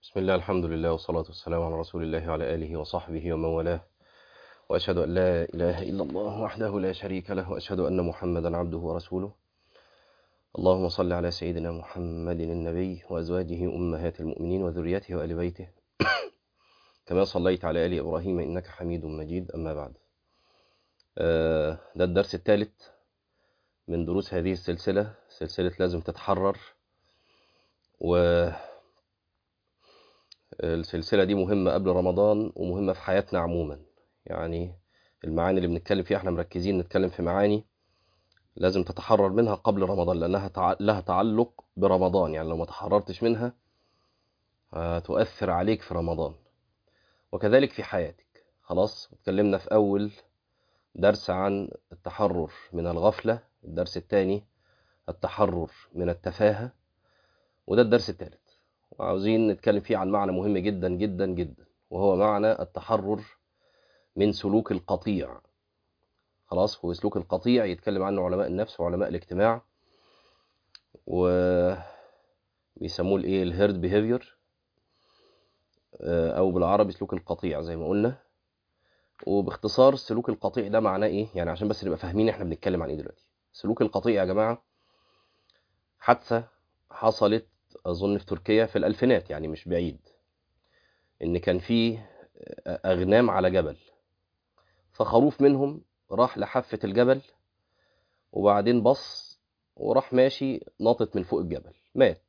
بسم الله الحمد لله والصلاة والسلام على رسول الله وعلى آله وصحبه ومن والاه وأشهد أن لا إله إلا الله وحده لا شريك له وأشهد أن محمدا عبده ورسوله اللهم صل على سيدنا محمد النبي وأزواجه أمهات المؤمنين وذريته وآل بيته كما صليت على آل إبراهيم إنك حميد مجيد أما بعد آه، ده الدرس الثالث من دروس هذه السلسلة سلسلة لازم تتحرر و السلسلة دي مهمة قبل رمضان ومهمة في حياتنا عموما يعني المعاني اللي بنتكلم فيها احنا مركزين نتكلم في معاني لازم تتحرر منها قبل رمضان لأنها تع... لها تعلق برمضان يعني لو ما تحررتش منها هتؤثر عليك في رمضان وكذلك في حياتك خلاص اتكلمنا في أول درس عن التحرر من الغفلة الدرس الثاني التحرر من التفاهة وده الدرس الثالث وعاوزين نتكلم فيه عن معنى مهم جدا جدا جدا وهو معنى التحرر من سلوك القطيع خلاص هو سلوك القطيع يتكلم عنه علماء النفس وعلماء الاجتماع و بيسموه الايه الهيرد بيهيفير او بالعربي سلوك القطيع زي ما قلنا وباختصار سلوك القطيع ده معناه ايه يعني عشان بس نبقى فاهمين احنا بنتكلم عن ايه دلوقتي سلوك القطيع يا جماعه حادثه حصلت اظن في تركيا في الالفينات يعني مش بعيد ان كان في اغنام على جبل فخروف منهم راح لحافه الجبل وبعدين بص وراح ماشي ناطط من فوق الجبل مات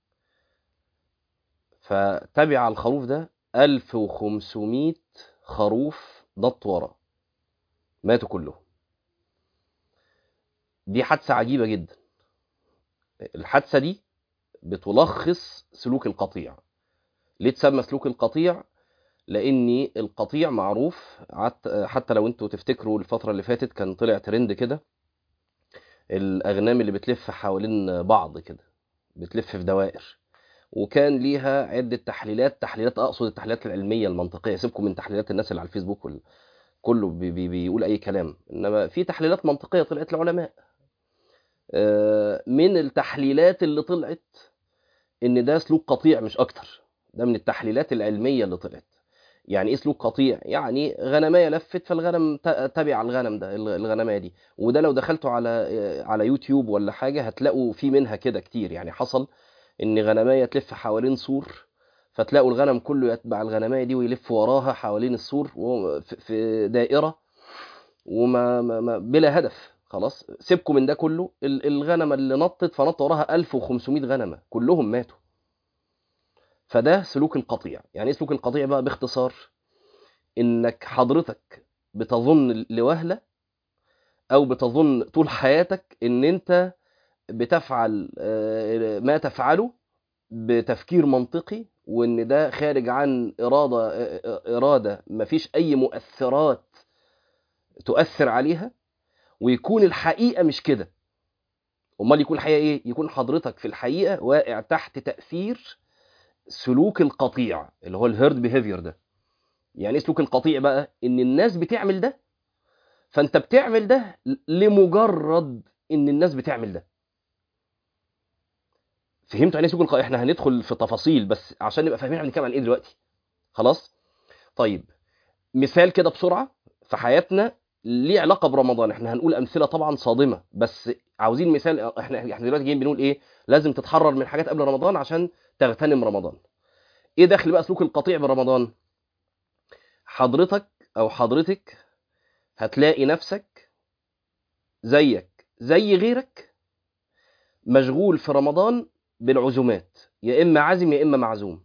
فتبع الخروف ده 1500 خروف نط وراه ماتوا كلهم دي حادثه عجيبه جدا الحادثه دي بتلخص سلوك القطيع ليه تسمى سلوك القطيع لان القطيع معروف حتى لو انتوا تفتكروا الفتره اللي فاتت كان طلع ترند كده الاغنام اللي بتلف حوالين بعض كده بتلف في دوائر وكان ليها عده تحليلات تحليلات اقصد التحليلات العلميه المنطقيه سيبكم من تحليلات الناس اللي على الفيسبوك وال... كله بي بي بيقول اي كلام انما في تحليلات منطقيه طلعت العلماء من التحليلات اللي طلعت ان ده سلوك قطيع مش اكتر ده من التحليلات العلميه اللي طلعت يعني ايه سلوك قطيع يعني غنمايه لفت فالغنم تبع الغنم ده الغنمايه دي وده لو دخلتوا على على يوتيوب ولا حاجه هتلاقوا في منها كده كتير يعني حصل ان غنمايه تلف حوالين سور فتلاقوا الغنم كله يتبع الغنمايه دي ويلف وراها حوالين السور في دائره وما ما ما بلا هدف خلاص سيبكم من ده كله الغنمه اللي نطت فنط وراها 1500 غنمه كلهم ماتوا فده سلوك القطيع يعني ايه سلوك القطيع بقى باختصار انك حضرتك بتظن لوهله او بتظن طول حياتك ان انت بتفعل ما تفعله بتفكير منطقي وان ده خارج عن اراده اراده مفيش اي مؤثرات تؤثر عليها ويكون الحقيقه مش كده امال يكون الحقيقه ايه يكون حضرتك في الحقيقه واقع تحت تاثير سلوك القطيع اللي هو الهيرد بيهيفير ده يعني ايه سلوك القطيع بقى ان الناس بتعمل ده فانت بتعمل ده لمجرد ان الناس بتعمل ده فهمتوا يعني ايه سلوك القطيع احنا هندخل في تفاصيل بس عشان نبقى فاهمين احنا بنتكلم عن ايه دلوقتي خلاص طيب مثال كده بسرعه في حياتنا ليه علاقه برمضان احنا هنقول امثله طبعا صادمه بس عاوزين مثال احنا احنا دلوقتي جايين بنقول ايه لازم تتحرر من حاجات قبل رمضان عشان تغتنم رمضان ايه دخل بقى سلوك القطيع برمضان حضرتك او حضرتك هتلاقي نفسك زيك زي غيرك مشغول في رمضان بالعزومات يا اما عازم يا اما معزوم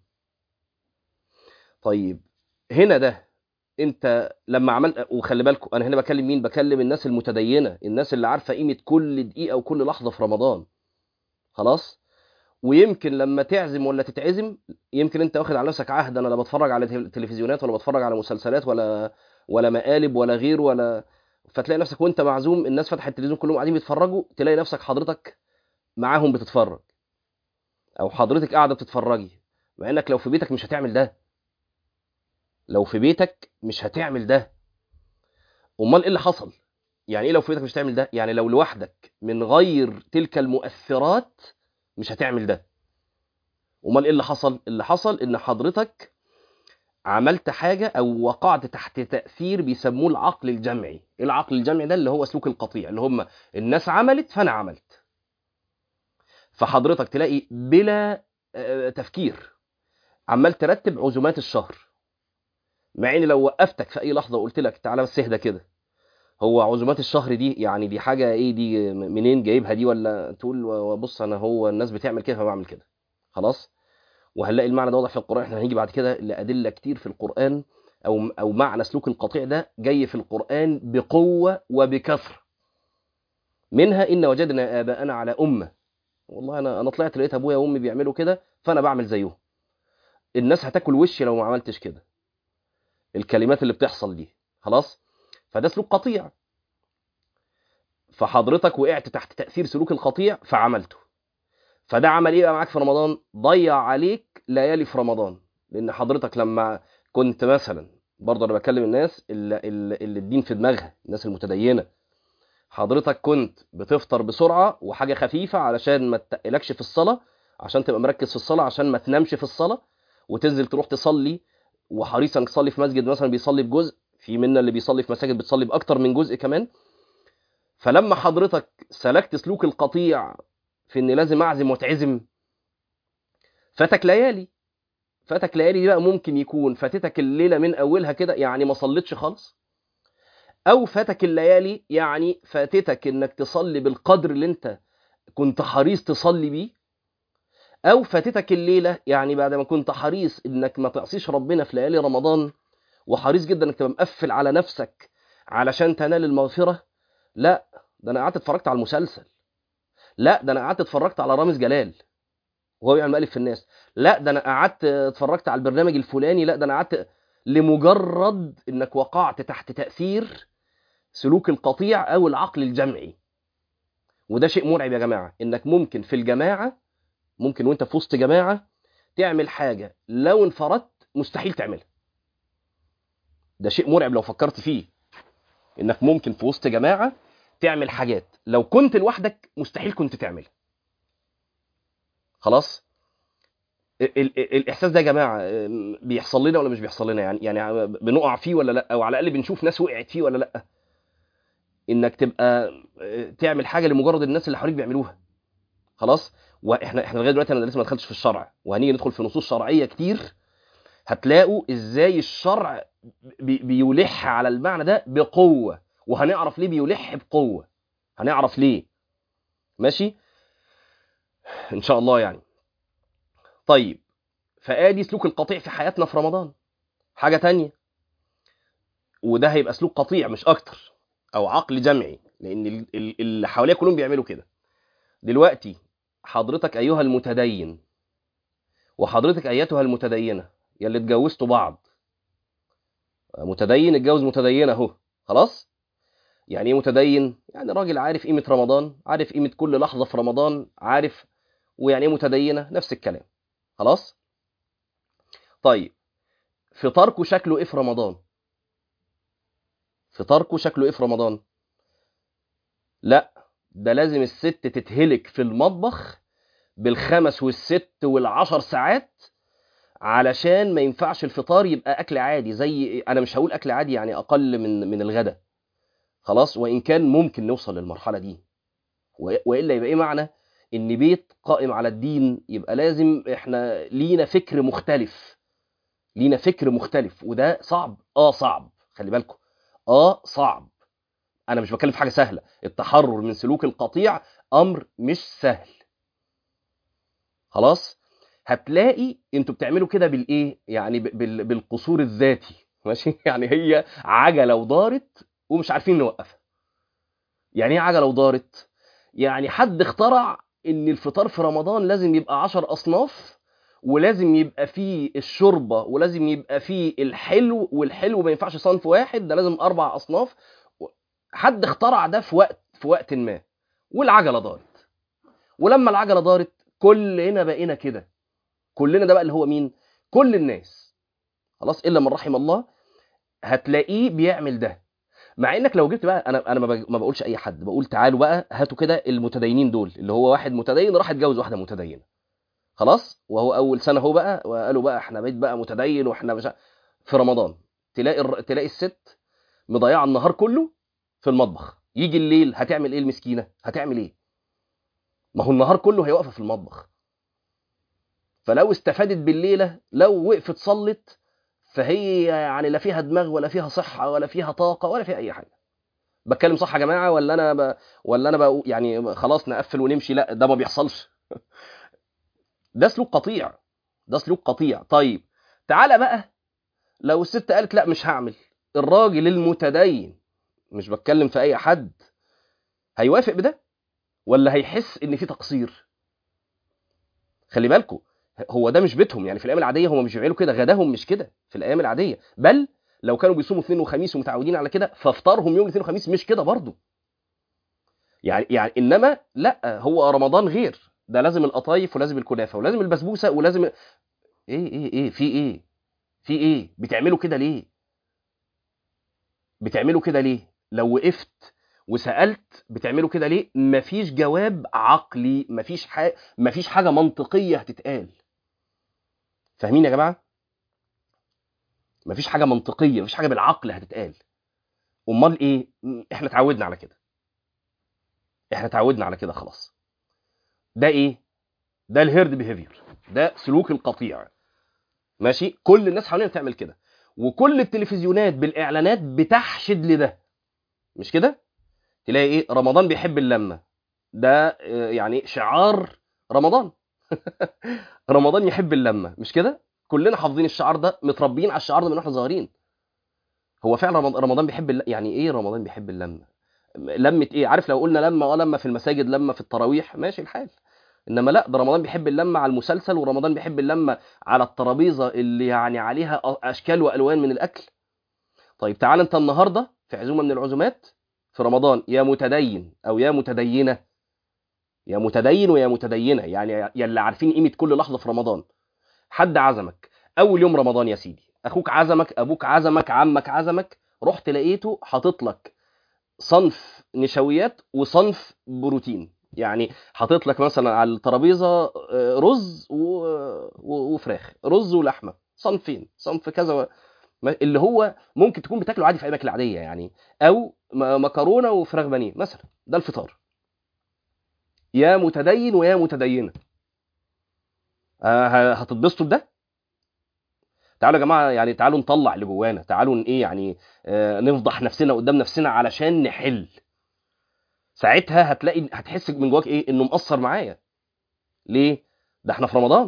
طيب هنا ده انت لما عملت وخلي بالكم انا هنا بكلم مين بكلم الناس المتدينه الناس اللي عارفه قيمه كل دقيقه وكل لحظه في رمضان خلاص ويمكن لما تعزم ولا تتعزم يمكن انت واخد على نفسك عهد انا لا بتفرج على تلفزيونات ولا بتفرج على مسلسلات ولا ولا مقالب ولا غير ولا فتلاقي نفسك وانت معزوم الناس فتحت التلفزيون كلهم قاعدين بيتفرجوا تلاقي نفسك حضرتك معاهم بتتفرج او حضرتك قاعده بتتفرجي مع انك لو في بيتك مش هتعمل ده لو في بيتك مش هتعمل ده امال ايه اللي حصل يعني ايه لو في بيتك مش هتعمل ده يعني لو لوحدك من غير تلك المؤثرات مش هتعمل ده امال ايه اللي حصل اللي حصل ان حضرتك عملت حاجه او وقعت تحت تاثير بيسموه العقل الجمعي ايه العقل الجمعي ده اللي هو سلوك القطيع اللي هم الناس عملت فانا عملت فحضرتك تلاقي بلا آه، تفكير عمال ترتب عزومات الشهر مع ان لو وقفتك في اي لحظه وقلت لك تعالى بس اهدى كده هو عزومات الشهر دي يعني دي حاجه ايه دي منين جايبها دي ولا تقول بص انا هو الناس بتعمل كده فبعمل كده خلاص وهنلاقي المعنى ده واضح في القران احنا هنيجي بعد كده لادله كتير في القران او او معنى سلوك القطيع ده جاي في القران بقوه وبكثره منها ان وجدنا اباءنا على امه والله انا انا طلعت لقيت ابويا وامي بيعملوا كده فانا بعمل زيهم الناس هتاكل وشي لو ما عملتش كده الكلمات اللي بتحصل دي خلاص فده سلوك قطيع فحضرتك وقعت تحت تاثير سلوك القطيع فعملته فده عمل ايه بقى معاك في رمضان ضيع عليك ليالي في رمضان لان حضرتك لما كنت مثلا برضه انا بكلم الناس اللي, اللي اللي الدين في دماغها الناس المتدينه حضرتك كنت بتفطر بسرعه وحاجه خفيفه علشان ما تقلكش في الصلاه عشان تبقى مركز في الصلاه عشان ما تنامش في الصلاه وتنزل تروح تصلي وحريص انك تصلي في مسجد مثلا بيصلي بجزء في منا اللي بيصلي في مساجد بتصلي باكتر من جزء كمان فلما حضرتك سلكت سلوك القطيع في ان لازم اعزم واتعزم فاتك ليالي فاتك ليالي دي بقى ممكن يكون فاتتك الليله من اولها كده يعني ما صليتش خالص او فاتك الليالي يعني فاتتك انك تصلي بالقدر اللي انت كنت حريص تصلي بيه او فاتتك الليله يعني بعد ما كنت حريص انك ما تعصيش ربنا في ليالي رمضان وحريص جدا انك تبقى مقفل على نفسك علشان تنال المغفره لا ده انا قعدت اتفرجت على المسلسل لا ده انا قعدت اتفرجت على رامز جلال وهو بيعمل مقلب في الناس لا ده انا قعدت اتفرجت على البرنامج الفلاني لا ده انا قعدت لمجرد انك وقعت تحت تاثير سلوك القطيع او العقل الجمعي وده شيء مرعب يا جماعه انك ممكن في الجماعه ممكن وانت في وسط جماعه تعمل حاجه لو انفردت مستحيل تعملها ده شيء مرعب لو فكرت فيه انك ممكن في وسط جماعه تعمل حاجات لو كنت لوحدك مستحيل كنت تعملها خلاص ال- ال- الاحساس ده يا جماعه ام، بيحصل لنا ولا مش بيحصل لنا يعني يعني بنقع فيه ولا لا او على الاقل بنشوف ناس وقعت فيه ولا لا انك تبقى اه، تعمل حاجه لمجرد الناس اللي حواليك بيعملوها خلاص واحنا احنا لغايه دلوقتي انا لسه ما دخلتش في الشرع وهنيجي ندخل في نصوص شرعيه كتير هتلاقوا ازاي الشرع بي- بيلح على المعنى ده بقوه وهنعرف ليه بيلح بقوه هنعرف ليه ماشي ان شاء الله يعني طيب فادي سلوك القطيع في حياتنا في رمضان حاجه تانية وده هيبقى سلوك قطيع مش اكتر او عقل جمعي لان ال- ال- اللي حواليك كلهم بيعملوا كده دلوقتي حضرتك ايها المتدين وحضرتك ايتها المتدينه يا اللي اتجوزتوا بعض متدين اتجوز متدينه اهو خلاص يعني ايه متدين يعني راجل عارف قيمه رمضان عارف قيمه كل لحظه في رمضان عارف ويعني ايه متدينه نفس الكلام خلاص طيب فطاركوا شكله ايه في رمضان فطاركوا شكله ايه في رمضان لا ده لازم الست تتهلك في المطبخ بالخمس والست والعشر ساعات علشان ما ينفعش الفطار يبقى اكل عادي زي انا مش هقول اكل عادي يعني اقل من من الغداء خلاص وان كان ممكن نوصل للمرحله دي و- والا يبقى ايه معنى ان بيت قائم على الدين يبقى لازم احنا لينا فكر مختلف لينا فكر مختلف وده صعب اه صعب خلي بالكم اه صعب انا مش بتكلم في حاجه سهله التحرر من سلوك القطيع امر مش سهل خلاص هتلاقي انتوا بتعملوا كده بالايه يعني ب- بال- بالقصور الذاتي ماشي يعني هي عجله ودارت ومش عارفين نوقفها يعني ايه عجله ودارت يعني حد اخترع ان الفطار في رمضان لازم يبقى عشر اصناف ولازم يبقى فيه الشوربه ولازم يبقى فيه الحلو والحلو ما ينفعش صنف واحد ده لازم اربع اصناف حد اخترع ده في وقت في وقت ما والعجله دارت ولما العجله دارت كلنا بقينا كده كلنا ده بقى اللي هو مين كل الناس خلاص الا من رحم الله هتلاقيه بيعمل ده مع انك لو جبت بقى انا انا ما بج- ما بقولش اي حد بقول تعالوا بقى هاتوا كده المتدينين دول اللي هو واحد متدين راح اتجوز واحده متدينه خلاص وهو اول سنه هو بقى وقالوا بقى احنا بيت بقى متدين واحنا مش ع- في رمضان تلاقي الر- تلاقي الست مضيعه النهار كله في المطبخ يجي الليل هتعمل ايه المسكينه هتعمل ايه ما هو النهار كله هي واقفه في المطبخ فلو استفادت بالليله لو وقفت صلت فهي يعني لا فيها دماغ ولا فيها صحه ولا فيها طاقه ولا فيها اي حاجه بتكلم صح يا جماعه ولا انا ب... ولا انا بقى يعني خلاص نقفل ونمشي لا ده ما بيحصلش ده سلوك قطيع ده سلوك قطيع طيب تعالى بقى لو الست قالت لا مش هعمل الراجل المتدين مش بتكلم في اي حد هيوافق بده ولا هيحس ان في تقصير خلي بالكم هو ده مش بيتهم يعني في الايام العاديه هم مش بيعملوا كده غداهم مش كده في الايام العاديه بل لو كانوا بيصوموا اثنين وخميس ومتعودين على كده فافطارهم يوم الاثنين وخميس مش كده برضه يعني يعني انما لا هو رمضان غير ده لازم القطايف ولازم الكنافه ولازم البسبوسه ولازم ايه ايه ايه في ايه في ايه بتعملوا كده ليه بتعملوا كده ليه لو وقفت وسالت بتعملوا كده ليه مفيش جواب عقلي مفيش حاجه مفيش حاجه منطقيه هتتقال فاهمين يا جماعه مفيش حاجه منطقيه مفيش حاجه بالعقل هتتقال امال ايه م- احنا اتعودنا على كده احنا اتعودنا على كده خلاص ده ايه ده الهيرد بيهيفير ده سلوك القطيع ماشي كل الناس حوالينا بتعمل كده وكل التلفزيونات بالاعلانات بتحشد لده مش كده تلاقي ايه رمضان بيحب اللمه ده آه، يعني شعار رمضان رمضان يحب اللمه مش كده كلنا حافظين الشعار ده متربيين على الشعار ده من واحنا صغيرين هو فعلا رمض- رمضان بيحب الل... يعني ايه رمضان بيحب اللمه لمه ايه عارف لو قلنا لمه اه لمه في المساجد لمه في التراويح ماشي الحال انما لا ده رمضان بيحب اللمه على المسلسل ورمضان بيحب اللمه على الترابيزه اللي يعني عليها أ- اشكال والوان من الاكل طيب تعال انت النهارده في عزومه من العزومات في رمضان يا متدين او يا متدينه يا متدين ويا متدينه يعني يا اللي عارفين قيمه كل لحظه في رمضان حد عزمك اول يوم رمضان يا سيدي اخوك عزمك ابوك عزمك عمك عزمك رحت لقيته حاطط لك صنف نشويات وصنف بروتين يعني حاطط لك مثلا على الترابيزه آه، رز و... و... وفراخ رز ولحمه صنفين صنف كذا و... ما- اللي هو ممكن تكون بتاكله عادي في ايامك العاديه يعني او م- مكرونه وفراخ بانيه مثلا ده الفطار يا متدين ويا متدينه آه، ه- هتتبسطوا بده تعالوا يا جماعه يعني تعالوا نطلع اللي جوانا تعالوا ن- ايه يعني آه، نفضح نفسنا قدام نفسنا علشان نحل ساعتها هتلاقي هتحس من جواك ايه انه مقصر معايا ليه ده احنا في رمضان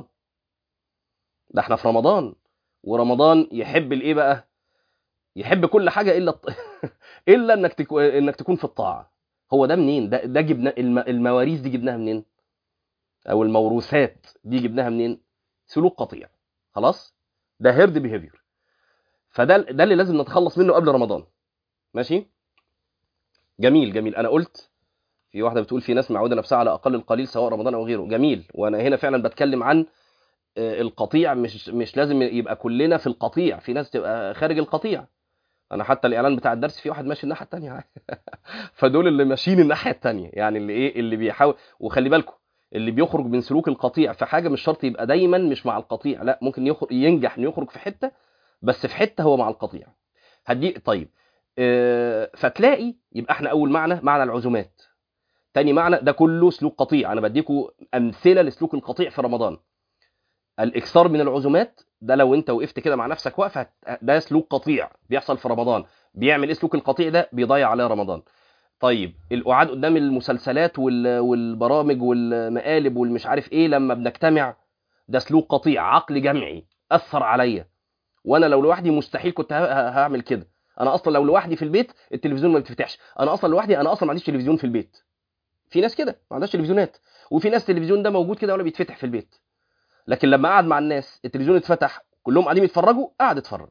ده احنا في رمضان ورمضان يحب الايه بقى يحب كل حاجه الا الط... الا انك تكو... انك تكون في الطاعه هو ده منين ده ده جبنا الم... المواريث دي جبناها منين او الموروثات دي جبناها منين سلوك قطيع خلاص ده هيرد بيهيفير فده ده اللي لازم نتخلص منه قبل رمضان ماشي جميل جميل انا قلت في واحده بتقول في ناس معوده نفسها على اقل القليل سواء رمضان او غيره جميل وانا هنا فعلا بتكلم عن آه، القطيع مش مش لازم يبقى كلنا في القطيع في ناس تبقى خارج القطيع انا حتى الاعلان بتاع الدرس في واحد ماشي الناحيه الثانيه فدول اللي ماشيين الناحيه الثانيه يعني اللي ايه اللي بيحاول وخلي بالكم اللي بيخرج من سلوك القطيع في حاجه مش شرط يبقى دايما مش مع القطيع لا ممكن يخرج ينجح انه يخرج في حته بس في حته هو مع القطيع هدي طيب آه، فتلاقي يبقى احنا اول معنى معنى العزومات تاني معنى ده كله سلوك قطيع انا بديكوا امثله لسلوك القطيع في رمضان الاكثار من العزومات ده لو انت وقفت كده مع نفسك واقف هت- ده سلوك قطيع بيحصل في رمضان بيعمل ايه سلوك القطيع ده بيضيع عليه رمضان طيب القعاد قدام المسلسلات وال- والبرامج والمقالب والمش عارف ايه لما بنجتمع ده سلوك قطيع عقل جمعي اثر عليا وانا لو لوحدي مستحيل كنت ه- ه- هعمل كده انا اصلا لو لوحدي في البيت التلفزيون ما بيتفتحش انا اصلا لوحدي انا اصلا ما عنديش تلفزيون في البيت في ناس كده ما عندهاش تلفزيونات وفي ناس التلفزيون ده موجود كده ولا بيتفتح في البيت لكن لما قعد مع الناس التلفزيون اتفتح كلهم قاعدين يتفرجوا قعد اتفرج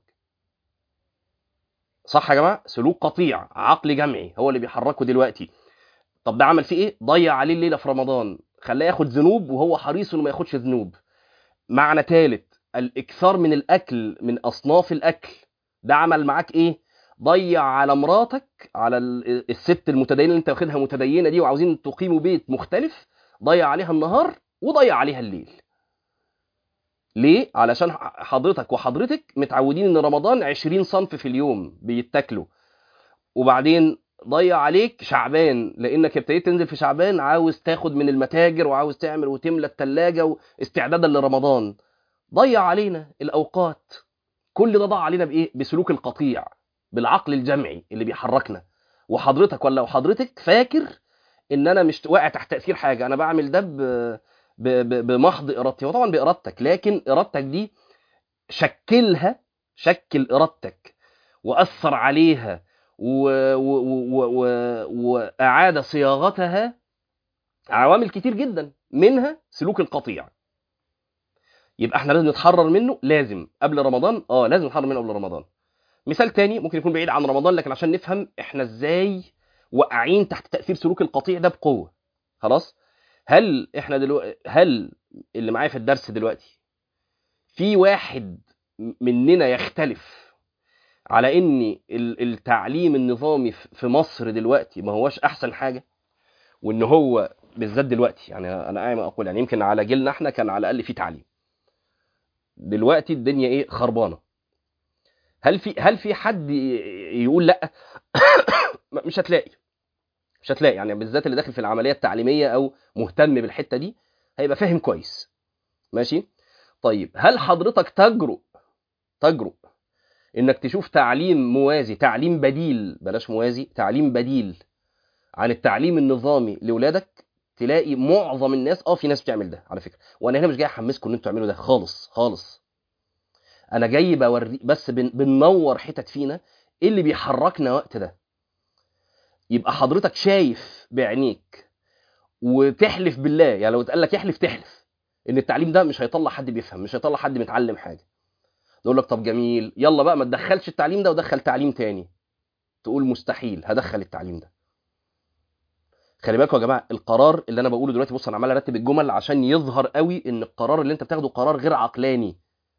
صح يا جماعه سلوك قطيع عقل جمعي هو اللي بيحركه دلوقتي طب ده عمل فيه ايه ضيع عليه الليله في رمضان خلاه ياخد ذنوب وهو حريص انه ما ياخدش ذنوب معنى ثالث الاكثار من الاكل من اصناف الاكل ده عمل معاك ايه ضيع على مراتك على ال- الست المتدينه اللي انت واخدها متدينه دي وعاوزين تقيموا بيت مختلف ضيع عليها النهار وضيع عليها الليل ليه علشان حضرتك وحضرتك متعودين ان رمضان 20 صنف في اليوم بيتاكلوا وبعدين ضيع عليك شعبان لانك ابتديت تنزل في شعبان عاوز تاخد من المتاجر وعاوز تعمل وتملى الثلاجه استعدادا لرمضان ضيع علينا الاوقات كل ده ضاع علينا بايه بسلوك القطيع بالعقل الجمعي اللي بيحركنا وحضرتك ولا وحضرتك فاكر ان انا مش واقع تحت تاثير حاجه انا بعمل ده ب... ب... ب... بمحض ارادتي وطبعا بارادتك لكن ارادتك دي شكلها شكل ارادتك واثر عليها و... و... و... و... واعاد صياغتها عوامل كتير جدا منها سلوك القطيع يبقى احنا لازم نتحرر منه لازم قبل رمضان اه لازم نتحرر منه قبل رمضان مثال تاني ممكن يكون بعيد عن رمضان لكن عشان نفهم احنا ازاي واقعين تحت تاثير سلوك القطيع ده بقوه خلاص هل احنا دلوقتي هل اللي معايا في الدرس دلوقتي في واحد مننا يختلف على ان التعليم النظامي في مصر دلوقتي ما هوش احسن حاجه وان هو بالذات دلوقتي يعني انا قايم اقول يعني يمكن على جيلنا احنا كان على الاقل في تعليم دلوقتي الدنيا ايه خربانه هل في هل في حد يقول لا مش هتلاقي مش هتلاقي يعني بالذات اللي داخل في العمليه التعليميه او مهتم بالحته دي هيبقى فاهم كويس ماشي طيب هل حضرتك تجرؤ تجرؤ انك تشوف تعليم موازي تعليم بديل بلاش موازي تعليم بديل عن التعليم النظامي لاولادك تلاقي معظم الناس اه في ناس بتعمل ده على فكره وانا هنا مش جاي احمسكم ان انتوا تعملوا ده خالص خالص انا جاي بوري بس بن... بننور حتت فينا ايه اللي بيحركنا وقت ده يبقى حضرتك شايف بعينيك وتحلف بالله يعني لو اتقال لك احلف تحلف ان التعليم ده مش هيطلع حد بيفهم مش هيطلع حد متعلم حاجه نقول لك طب جميل يلا بقى ما تدخلش التعليم ده ودخل تعليم تاني تقول مستحيل هدخل التعليم ده خلي بالكم يا جماعه القرار اللي انا بقوله دلوقتي بص انا عمال ارتب الجمل عشان يظهر قوي ان القرار اللي انت بتاخده قرار غير عقلاني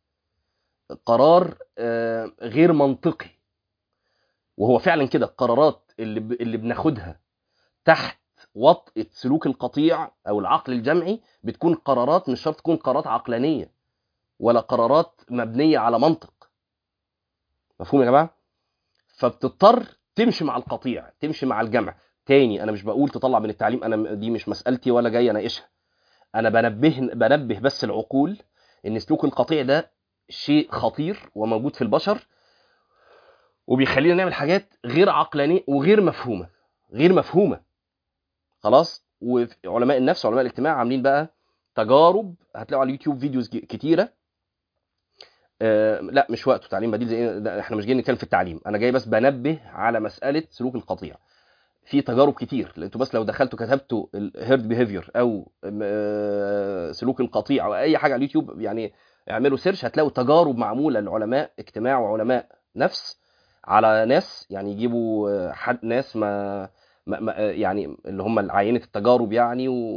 قرار غير منطقي وهو فعلا كده القرارات اللي ب... اللي بناخدها تحت وطئة سلوك القطيع او العقل الجمعي بتكون قرارات مش شرط تكون قرارات عقلانيه ولا قرارات مبنيه على منطق مفهوم يا جماعه فبتضطر تمشي مع القطيع تمشي مع الجمع تاني انا مش بقول تطلع من التعليم انا دي مش مسالتي ولا جاي اناقشها انا بنبه بنبه بس العقول ان سلوك القطيع ده شيء خطير وموجود في البشر وبيخلينا نعمل حاجات غير عقلانيه وغير مفهومه غير مفهومه خلاص وعلماء النفس وعلماء الاجتماع عاملين بقى تجارب هتلاقوا على اليوتيوب فيديوز كتيره آه لا مش وقته تعليم بديل زي احنا مش جايين نتكلم في التعليم انا جاي بس بنبه على مساله سلوك القطيع في تجارب كتير انتوا بس لو دخلتوا كتبتوا الهيرد بيهيفير او آه سلوك القطيع او اي حاجه على اليوتيوب يعني اعملوا سيرش هتلاقوا تجارب معموله لعلماء اجتماع وعلماء نفس على ناس يعني يجيبوا حد ناس ما, ما, ما يعني اللي هم عينه التجارب يعني و,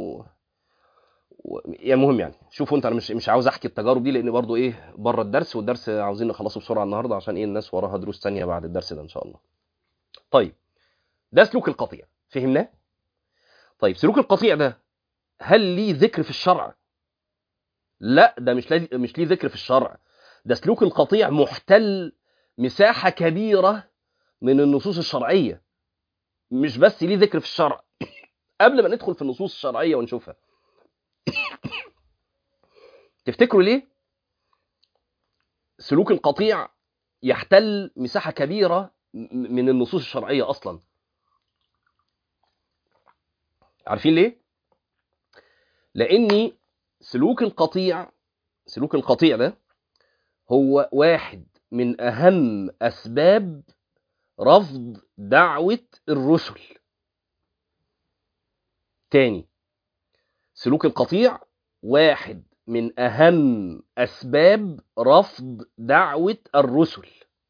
و... يعني مهم يعني شوفوا انت انا مش مش عاوز احكي التجارب دي لان برضو ايه بره الدرس والدرس عاوزين نخلصه بسرعه النهارده عشان ايه الناس وراها دروس ثانيه بعد الدرس ده ان شاء الله طيب ده سلوك القطيع فهمناه طيب سلوك القطيع ده هل ليه ذكر في الشرع لا ده مش لي... مش ليه ذكر في الشرع ده سلوك القطيع محتل مساحة كبيرة من النصوص الشرعية مش بس ليه ذكر في الشرع قبل ما ندخل في النصوص الشرعية ونشوفها تفتكروا ليه سلوك القطيع يحتل مساحة كبيرة من النصوص الشرعية أصلا عارفين ليه لأني سلوك القطيع سلوك القطيع ده هو واحد من أهم أسباب رفض دعوة الرسل تاني سلوك القطيع واحد من أهم أسباب رفض دعوة الرسل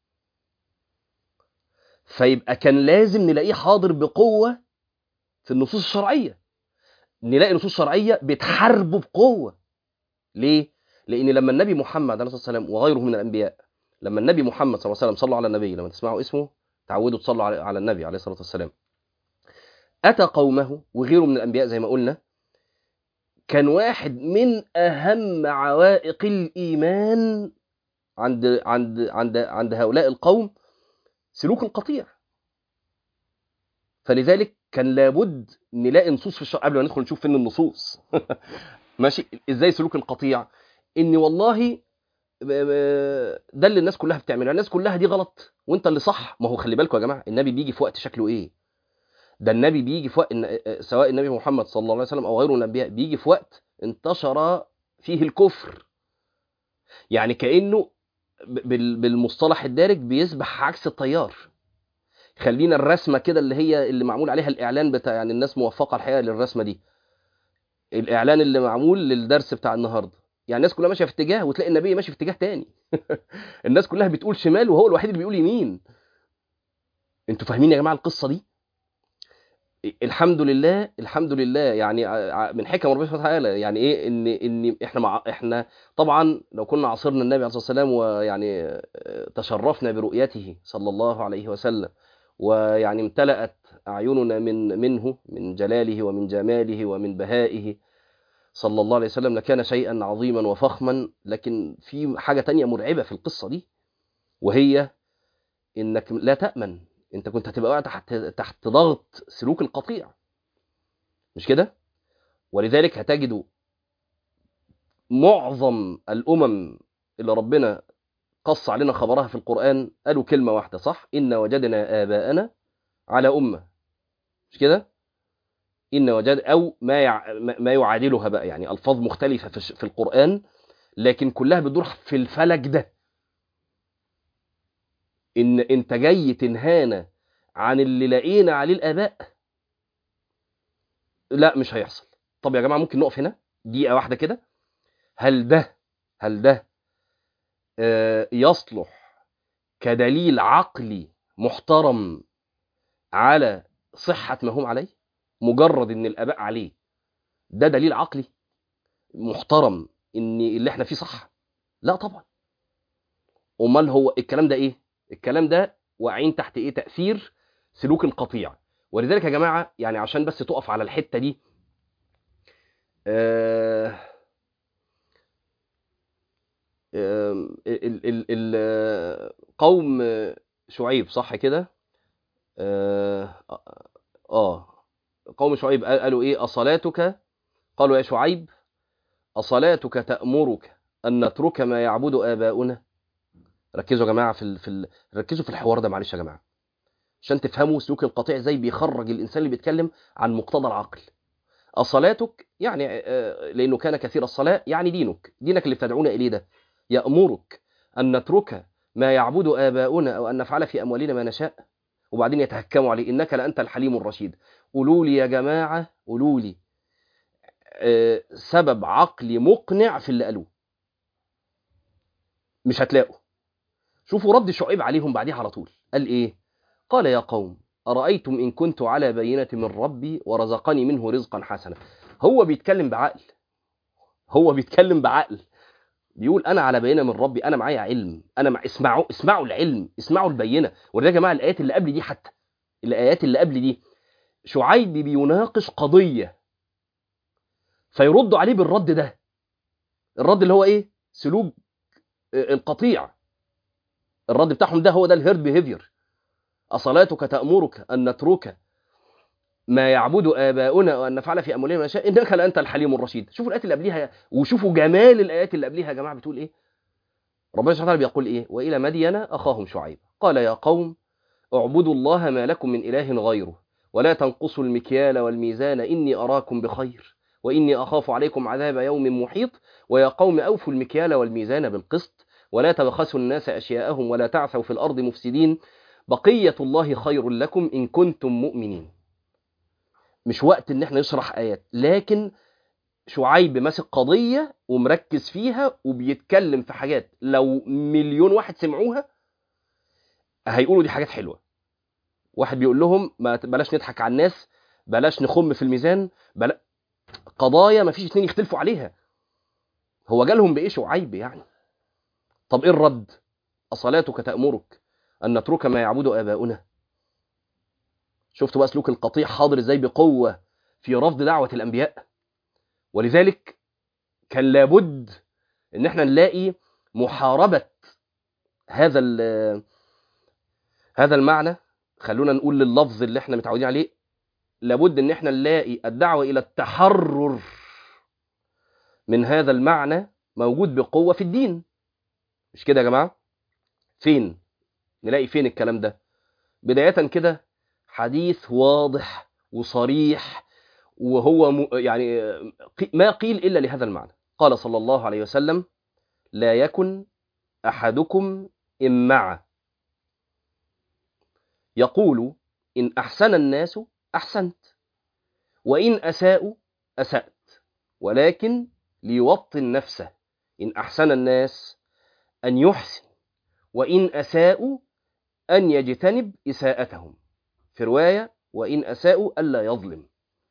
فيبقى كان لازم نلاقيه حاضر بقوة في النصوص الشرعية نلاقي نصوص شرعية بتحاربه بقوة ليه؟ لأن لما النبي محمد عليه الصلاة والسلام وغيره من الأنبياء لما النبي محمد صلى الله عليه وسلم صلوا على النبي لما تسمعوا اسمه تعودوا تصلوا على النبي عليه الصلاة والسلام أتى قومه وغيره من الأنبياء زي ما قلنا كان واحد من اهم عوائق الايمان عند عند عند عند هؤلاء القوم سلوك القطيع فلذلك كان لابد نلاقي نصوص في الشرع قبل ما ندخل نشوف فين النصوص ماشي ازاي سلوك القطيع ان والله ده اللي الناس كلها بتعمله الناس كلها دي غلط وانت اللي صح ما هو خلي بالكم يا جماعه النبي بيجي في وقت شكله ايه ده النبي بيجي في وقت سواء النبي محمد صلى الله عليه وسلم او غيره من الانبياء بيجي في وقت انتشر فيه الكفر يعني كانه بالمصطلح الدارج بيسبح عكس التيار خلينا الرسمه كده اللي هي اللي معمول عليها الاعلان بتاع يعني الناس موفقه الحقيقه للرسمه دي الاعلان اللي معمول للدرس بتاع النهارده يعني الناس كلها ماشيه في اتجاه وتلاقي النبي ماشي في اتجاه تاني الناس كلها بتقول شمال وهو الوحيد اللي بيقول يمين انتوا فاهمين يا جماعه القصه دي الحمد لله الحمد لله يعني من حكم ربنا سبحانه وتعالى يعني ايه ان ان احنا مع احنا طبعا لو كنا عاصرنا النبي عليه الصلاه والسلام ويعني تشرفنا برؤيته صلى الله عليه وسلم ويعني امتلأت اعيننا من منه من جلاله ومن جماله ومن بهائه صلى الله عليه وسلم لكان شيئا عظيما وفخما لكن في حاجه تانية مرعبه في القصه دي وهي انك لا تامن انت كنت هتبقى واقع تحت تحت ضغط سلوك القطيع مش كده ولذلك هتجدوا معظم الامم اللي ربنا قص علينا خبرها في القران قالوا كلمه واحده صح ان وجدنا اباءنا على امه مش كده ان وجد او ما يع... ما يعادلها بقى يعني الفاظ مختلفه في, في القران لكن كلها بتدور في الفلك ده ان انت جاي تنهانا عن اللي لقينا عليه الاباء لا مش هيحصل طب يا جماعه ممكن نقف هنا دقيقه واحده كده هل ده هل ده آه يصلح كدليل عقلي محترم على صحه ما هم عليه مجرد ان الاباء عليه ده دليل عقلي محترم ان اللي احنا فيه صح لا طبعا امال هو الكلام ده ايه الكلام ده واقعين تحت ايه تاثير سلوك القطيع ولذلك يا جماعه يعني عشان بس تقف على الحته دي آه قوم شعيب صح كده اه, آه قوم شعيب قالوا ايه اصلاتك قالوا يا شعيب اصلاتك تامرك ان نترك ما يعبد اباؤنا ركزوا يا جماعه في ال... في ال... ركزوا في الحوار ده معلش يا جماعه عشان تفهموا سلوك القطيع ازاي بيخرج الانسان اللي بيتكلم عن مقتضى العقل اصلاتك يعني لانه كان كثير الصلاه يعني دينك دينك اللي بتدعونا اليه ده يامرك ان نترك ما يعبد اباؤنا او ان نفعل في اموالنا ما نشاء وبعدين يتهكموا عليه انك لانت الحليم الرشيد قولوا لي يا جماعه قولوا لي سبب عقلي مقنع في اللي قالوه مش هتلاقوا شوفوا رد شعيب عليهم بعديها على طول قال ايه قال يا قوم ارايتم ان كنت على بينه من ربي ورزقني منه رزقا حسنا هو بيتكلم بعقل هو بيتكلم بعقل بيقول انا على بينه من ربي انا معايا علم انا مع اسمعوا اسمعوا العلم اسمعوا البينه وده يا جماعه الايات اللي قبل دي حتى الايات اللي قبل دي شعيب بيناقش قضيه فيردوا عليه بالرد ده الرد اللي هو ايه سلوك القطيع الرد بتاعهم ده هو ده الهيرد بيهيفير أصلاتك تأمرك أن نترك ما يعبد آباؤنا وأن نفعل في أموالنا ما نشاء إنك لأنت الحليم الرشيد شوفوا الآيات اللي قبليها وشوفوا جمال الآيات اللي قبليها يا جماعة بتقول إيه ربنا سبحانه وتعالى بيقول إيه وإلى مدين أخاهم شعيب قال يا قوم اعبدوا الله ما لكم من إله غيره ولا تنقصوا المكيال والميزان إني أراكم بخير وإني أخاف عليكم عذاب يوم محيط ويا قوم أوفوا المكيال والميزان بالقسط ولا تبخسوا الناس أشياءهم ولا تعثوا في الأرض مفسدين بقية الله خير لكم إن كنتم مؤمنين مش وقت إن احنا نشرح آيات لكن شعيب ماسك قضية ومركز فيها وبيتكلم في حاجات لو مليون واحد سمعوها هيقولوا دي حاجات حلوة واحد بيقول لهم ما بلاش نضحك على الناس بلاش نخم في الميزان بلا قضايا ما فيش اتنين يختلفوا عليها هو جالهم بإيه شعيب يعني طب ايه الرد اصلاتك تامرك ان نترك ما يعبد اباؤنا شفتوا بقى سلوك القطيع حاضر ازاي بقوه في رفض دعوه الانبياء ولذلك كان لابد ان احنا نلاقي محاربه هذا ال- هذا المعنى خلونا نقول لللفظ اللي احنا متعودين عليه لابد ان احنا نلاقي الدعوه الى التحرر من هذا المعنى موجود بقوه في الدين مش كده يا جماعه فين نلاقي فين الكلام ده بدايه كده حديث واضح وصريح وهو م... يعني قي- ما قيل الا لهذا المعنى قال صلى الله عليه وسلم لا يكن احدكم امعه يقول ان احسن الناس احسنت وان اساءوا اسات ولكن ليوطن نفسه ان احسن الناس ان يحسن وان اساءوا ان يجتنب اساءتهم في روايه وان اساءوا الا يظلم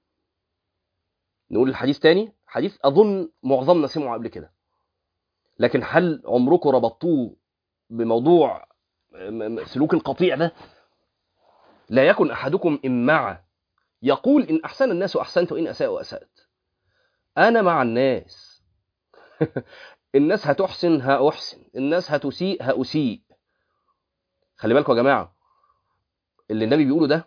نقول الحديث تاني حديث اظن معظمنا سمعه قبل كده لكن هل عمركم ربطوه بموضوع م- م- سلوك القطيع ده لا يكن احدكم امعه يقول ان احسن الناس احسنت وان اساءوا اسات انا مع الناس الناس هتحسن هاحسن الناس هتسيء هاسيء خلي بالكم يا جماعه اللي النبي بيقوله ده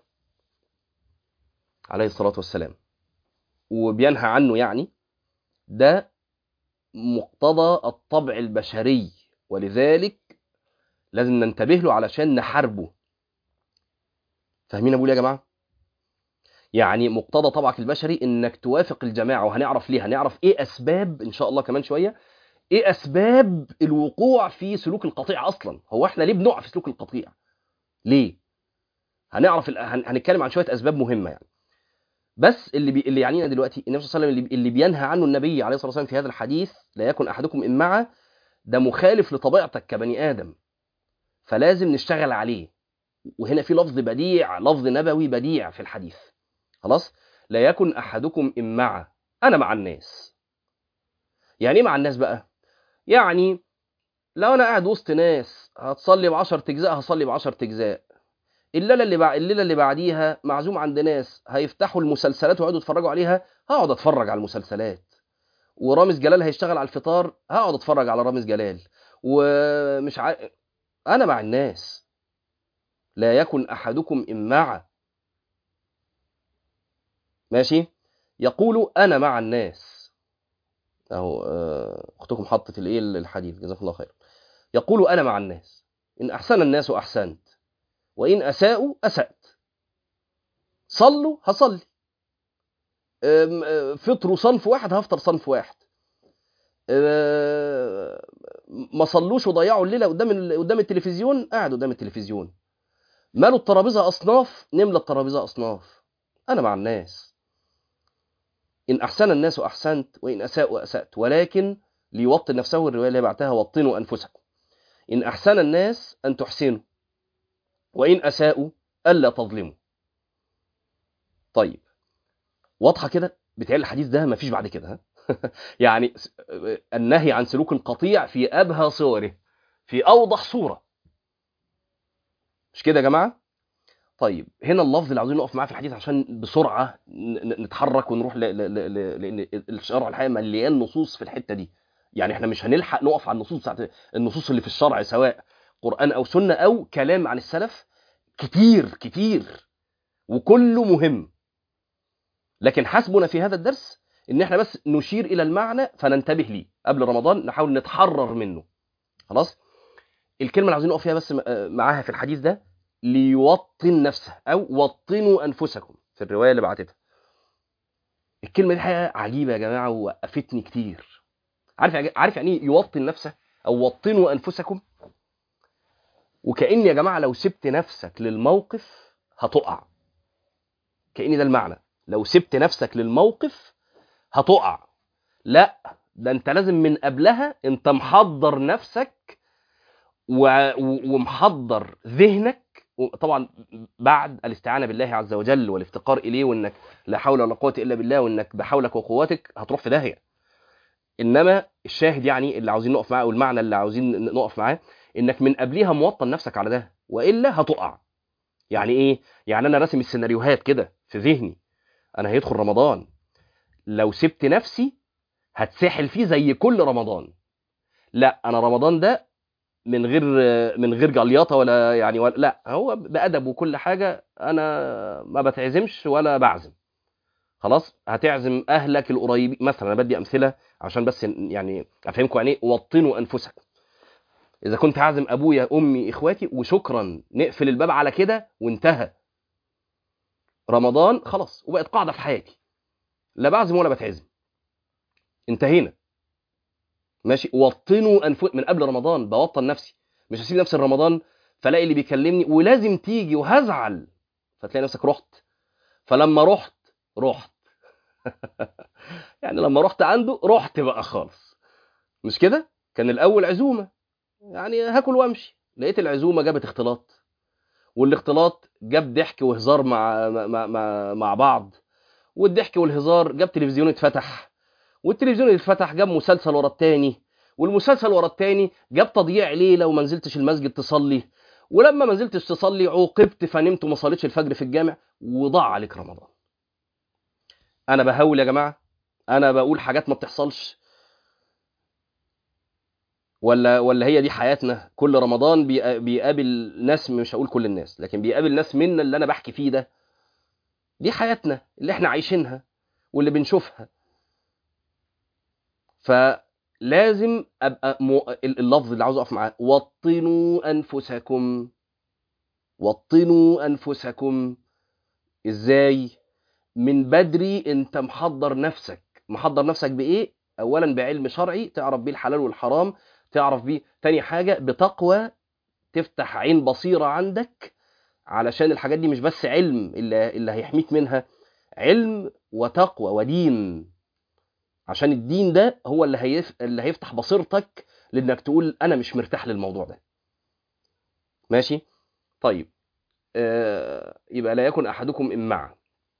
عليه الصلاه والسلام وبينهى عنه يعني ده مقتضى الطبع البشري ولذلك لازم ننتبه له علشان نحاربه فاهمين أقول يا جماعه يعني مقتضى طبعك البشري انك توافق الجماعه وهنعرف ليه هنعرف ايه اسباب ان شاء الله كمان شويه ايه اسباب الوقوع في سلوك القطيع اصلا هو احنا ليه بنقع في سلوك القطيع ليه هنعرف ال- هن- هنتكلم عن شويه اسباب مهمه يعني بس اللي بي... اللي يعنينا دلوقتي النبي صلى الله عليه وسلم اللي, اللي بينهى عنه النبي عليه الصلاه والسلام في هذا الحديث لا يكن احدكم امعه ده مخالف لطبيعتك كبني ادم فلازم نشتغل عليه وهنا في لفظ بديع لفظ نبوي بديع في الحديث خلاص لا يكن احدكم امعه انا مع الناس يعني ايه مع الناس بقى يعني لو انا قاعد وسط ناس هتصلي ب 10 اجزاء هصلي ب 10 اجزاء الليله اللي بع... الليله اللي بعديها معزوم عند ناس هيفتحوا المسلسلات ويقعدوا يتفرجوا عليها هقعد اتفرج على المسلسلات ورامز جلال هيشتغل على الفطار هقعد اتفرج على رامز جلال ومش ع... انا مع الناس لا يكن احدكم امعه ماشي يقول انا مع الناس اهو آه، اختكم حطت الايه الحديث جزاكم الله خير يقول انا مع الناس ان احسن الناس احسنت وان اساءوا اسات صلوا هصلي أم، أه، فطروا صنف واحد هفطر صنف واحد أه، ما صلوش وضيعوا الليله قدام ال- قدام التلفزيون قاعد قدام التلفزيون مالوا الترابيزه اصناف نملى الترابيزه اصناف انا مع الناس ان احسن الناس احسنت وان اساءوا اسات ولكن ليوطن نفسه الروايه اللي بعتها وطنوا انفسكم ان احسن الناس ان تحسنوا وان اساءوا الا تظلموا طيب واضحه كده بتهيألي الحديث ده مفيش بعد كده ها يعني س- النهي عن سلوك القطيع في ابهى صوره في اوضح صوره مش كده يا جماعه طيب هنا اللفظ اللي عاوزين نقف معاه في الحديث عشان بسرعه ن- ن- نتحرك ونروح ل... ل... ل... ل... لان الشرع الحقيقه مليان نصوص في الحته دي يعني احنا مش هنلحق نقف على النصوص بتاعت النصوص اللي في الشرع سواء قران او سنه او كلام عن السلف كتير كتير وكله مهم لكن حسبنا في هذا الدرس ان احنا بس نشير الى المعنى فننتبه ليه قبل رمضان نحاول نتحرر منه خلاص الكلمه اللي عاوزين نقف فيها بس م- آه معاها في الحديث ده ليوطن نفسه او وطنوا انفسكم في الروايه اللي بعتتها الكلمه دي حقيقه عجيبه يا جماعه ووقفتني كتير عارف يع- عارف يعني ايه يوطن نفسه او وطنوا انفسكم وكأن يا جماعه لو سبت نفسك للموقف هتقع كأن ده المعنى لو سبت نفسك للموقف هتقع لا ده انت لازم من قبلها انت محضر نفسك و... و- ومحضر ذهنك طبعا بعد الاستعانه بالله عز وجل والافتقار اليه وانك لا حول ولا قوه الا بالله وانك بحولك وقوتك هتروح في داهيه انما الشاهد يعني اللي عاوزين نقف معاه والمعنى اللي عاوزين نقف معاه انك من قبلها موطن نفسك على ده والا هتقع يعني ايه يعني انا راسم السيناريوهات كده في ذهني انا هيدخل رمضان لو سبت نفسي هتسحل فيه زي كل رمضان لا انا رمضان ده من غير من غير جليطه ولا يعني ولا لا هو بادب وكل حاجه انا ما بتعزمش ولا بعزم خلاص هتعزم اهلك القريبين مثلا انا بدي امثله عشان بس يعني افهمكم يعني ايه وطنوا انفسكم اذا كنت عازم ابويا امي اخواتي وشكرا نقفل الباب على كده وانتهى رمضان خلاص وبقت قاعده في حياتي لا بعزم ولا بتعزم انتهينا ماشي وطنوا انفس من قبل رمضان بوطن نفسي مش هسيب نفسي رمضان فلاقي اللي بيكلمني ولازم تيجي وهزعل فتلاقي نفسك رحت فلما رحت رحت يعني لما رحت عنده رحت بقى خالص مش كده كان الاول عزومه يعني هاكل وامشي لقيت العزومه جابت اختلاط والاختلاط جاب ضحك وهزار مع مع مع, مع بعض والضحك والهزار جاب تلفزيون اتفتح والتلفزيون اللي اتفتح جاب مسلسل ورا التاني والمسلسل ورا التاني جاب تضييع ليله وما نزلتش المسجد تصلي ولما ما نزلتش تصلي عوقبت فنمت وما صليتش الفجر في الجامع وضاع عليك رمضان انا بهول يا جماعه انا بقول حاجات ما بتحصلش ولا ولا هي دي حياتنا كل رمضان بيقابل ناس مش هقول كل الناس لكن بيقابل ناس منا اللي انا بحكي فيه ده دي حياتنا اللي احنا عايشينها واللي بنشوفها فلازم ابقى م... اللفظ اللي عاوز اقف معاه وطنوا انفسكم وطنوا انفسكم ازاي من بدري انت محضر نفسك محضر نفسك بايه اولا بعلم شرعي تعرف بيه الحلال والحرام تعرف بيه تاني حاجه بتقوى تفتح عين بصيره عندك علشان الحاجات دي مش بس علم اللي, اللي هيحميك منها علم وتقوى ودين عشان الدين ده هو اللي هيف... اللي هيفتح بصيرتك لانك تقول انا مش مرتاح للموضوع ده ماشي طيب آه يبقى لا يكن احدكم امعا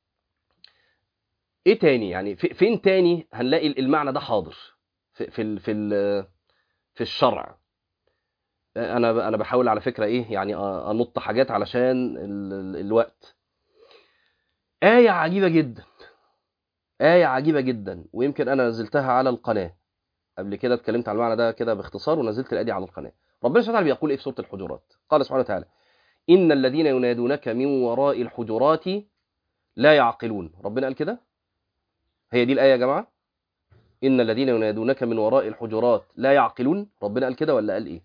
ايه تاني يعني في... فين تاني هنلاقي المعنى ده حاضر في في في, في الشرع انا انا بحاول على فكره ايه يعني انط حاجات علشان ال... الوقت ايه عجيبه جدا آية عجيبة جدا ويمكن أنا نزلتها على القناة قبل كده اتكلمت على المعنى ده كده باختصار ونزلت الآية دي على القناة ربنا سبحانه وتعالى بيقول إيه في سورة الحجرات قال سبحانه وتعالى إن الذين ينادونك من وراء الحجرات لا يعقلون ربنا قال كده هي دي الآية يا جماعة إن الذين ينادونك من وراء الحجرات لا يعقلون ربنا قال كده ولا قال إيه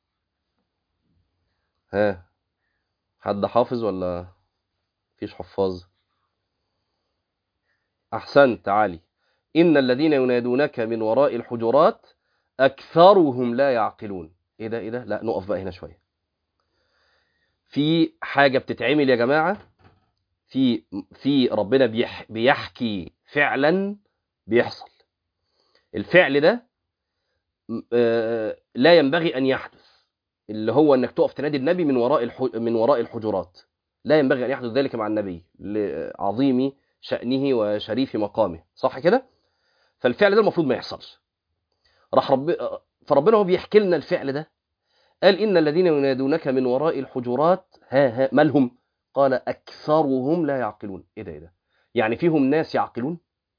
ها حد حافظ ولا فيش حفاظ أحسنت تعالي إن الذين ينادونك من وراء الحجرات أكثرهم لا يعقلون إيه ده إيه ده لا نقف بقى هنا شوية في حاجة بتتعمل يا جماعة في في ربنا بيح بيحكي فعلا بيحصل الفعل ده لا ينبغي أن يحدث اللي هو انك تقف تنادي النبي من وراء من وراء الحجرات لا ينبغي ان يحدث ذلك مع النبي لعظيم شأنه وشريف مقامه صح كده فالفعل ده المفروض ما يحصلش راح رب فربنا هو بيحكي لنا الفعل ده قال إن الذين ينادونك من وراء الحجرات ها ها مالهم قال أكثرهم لا يعقلون إيه ده إيه ده يعني فيهم ناس يعقلون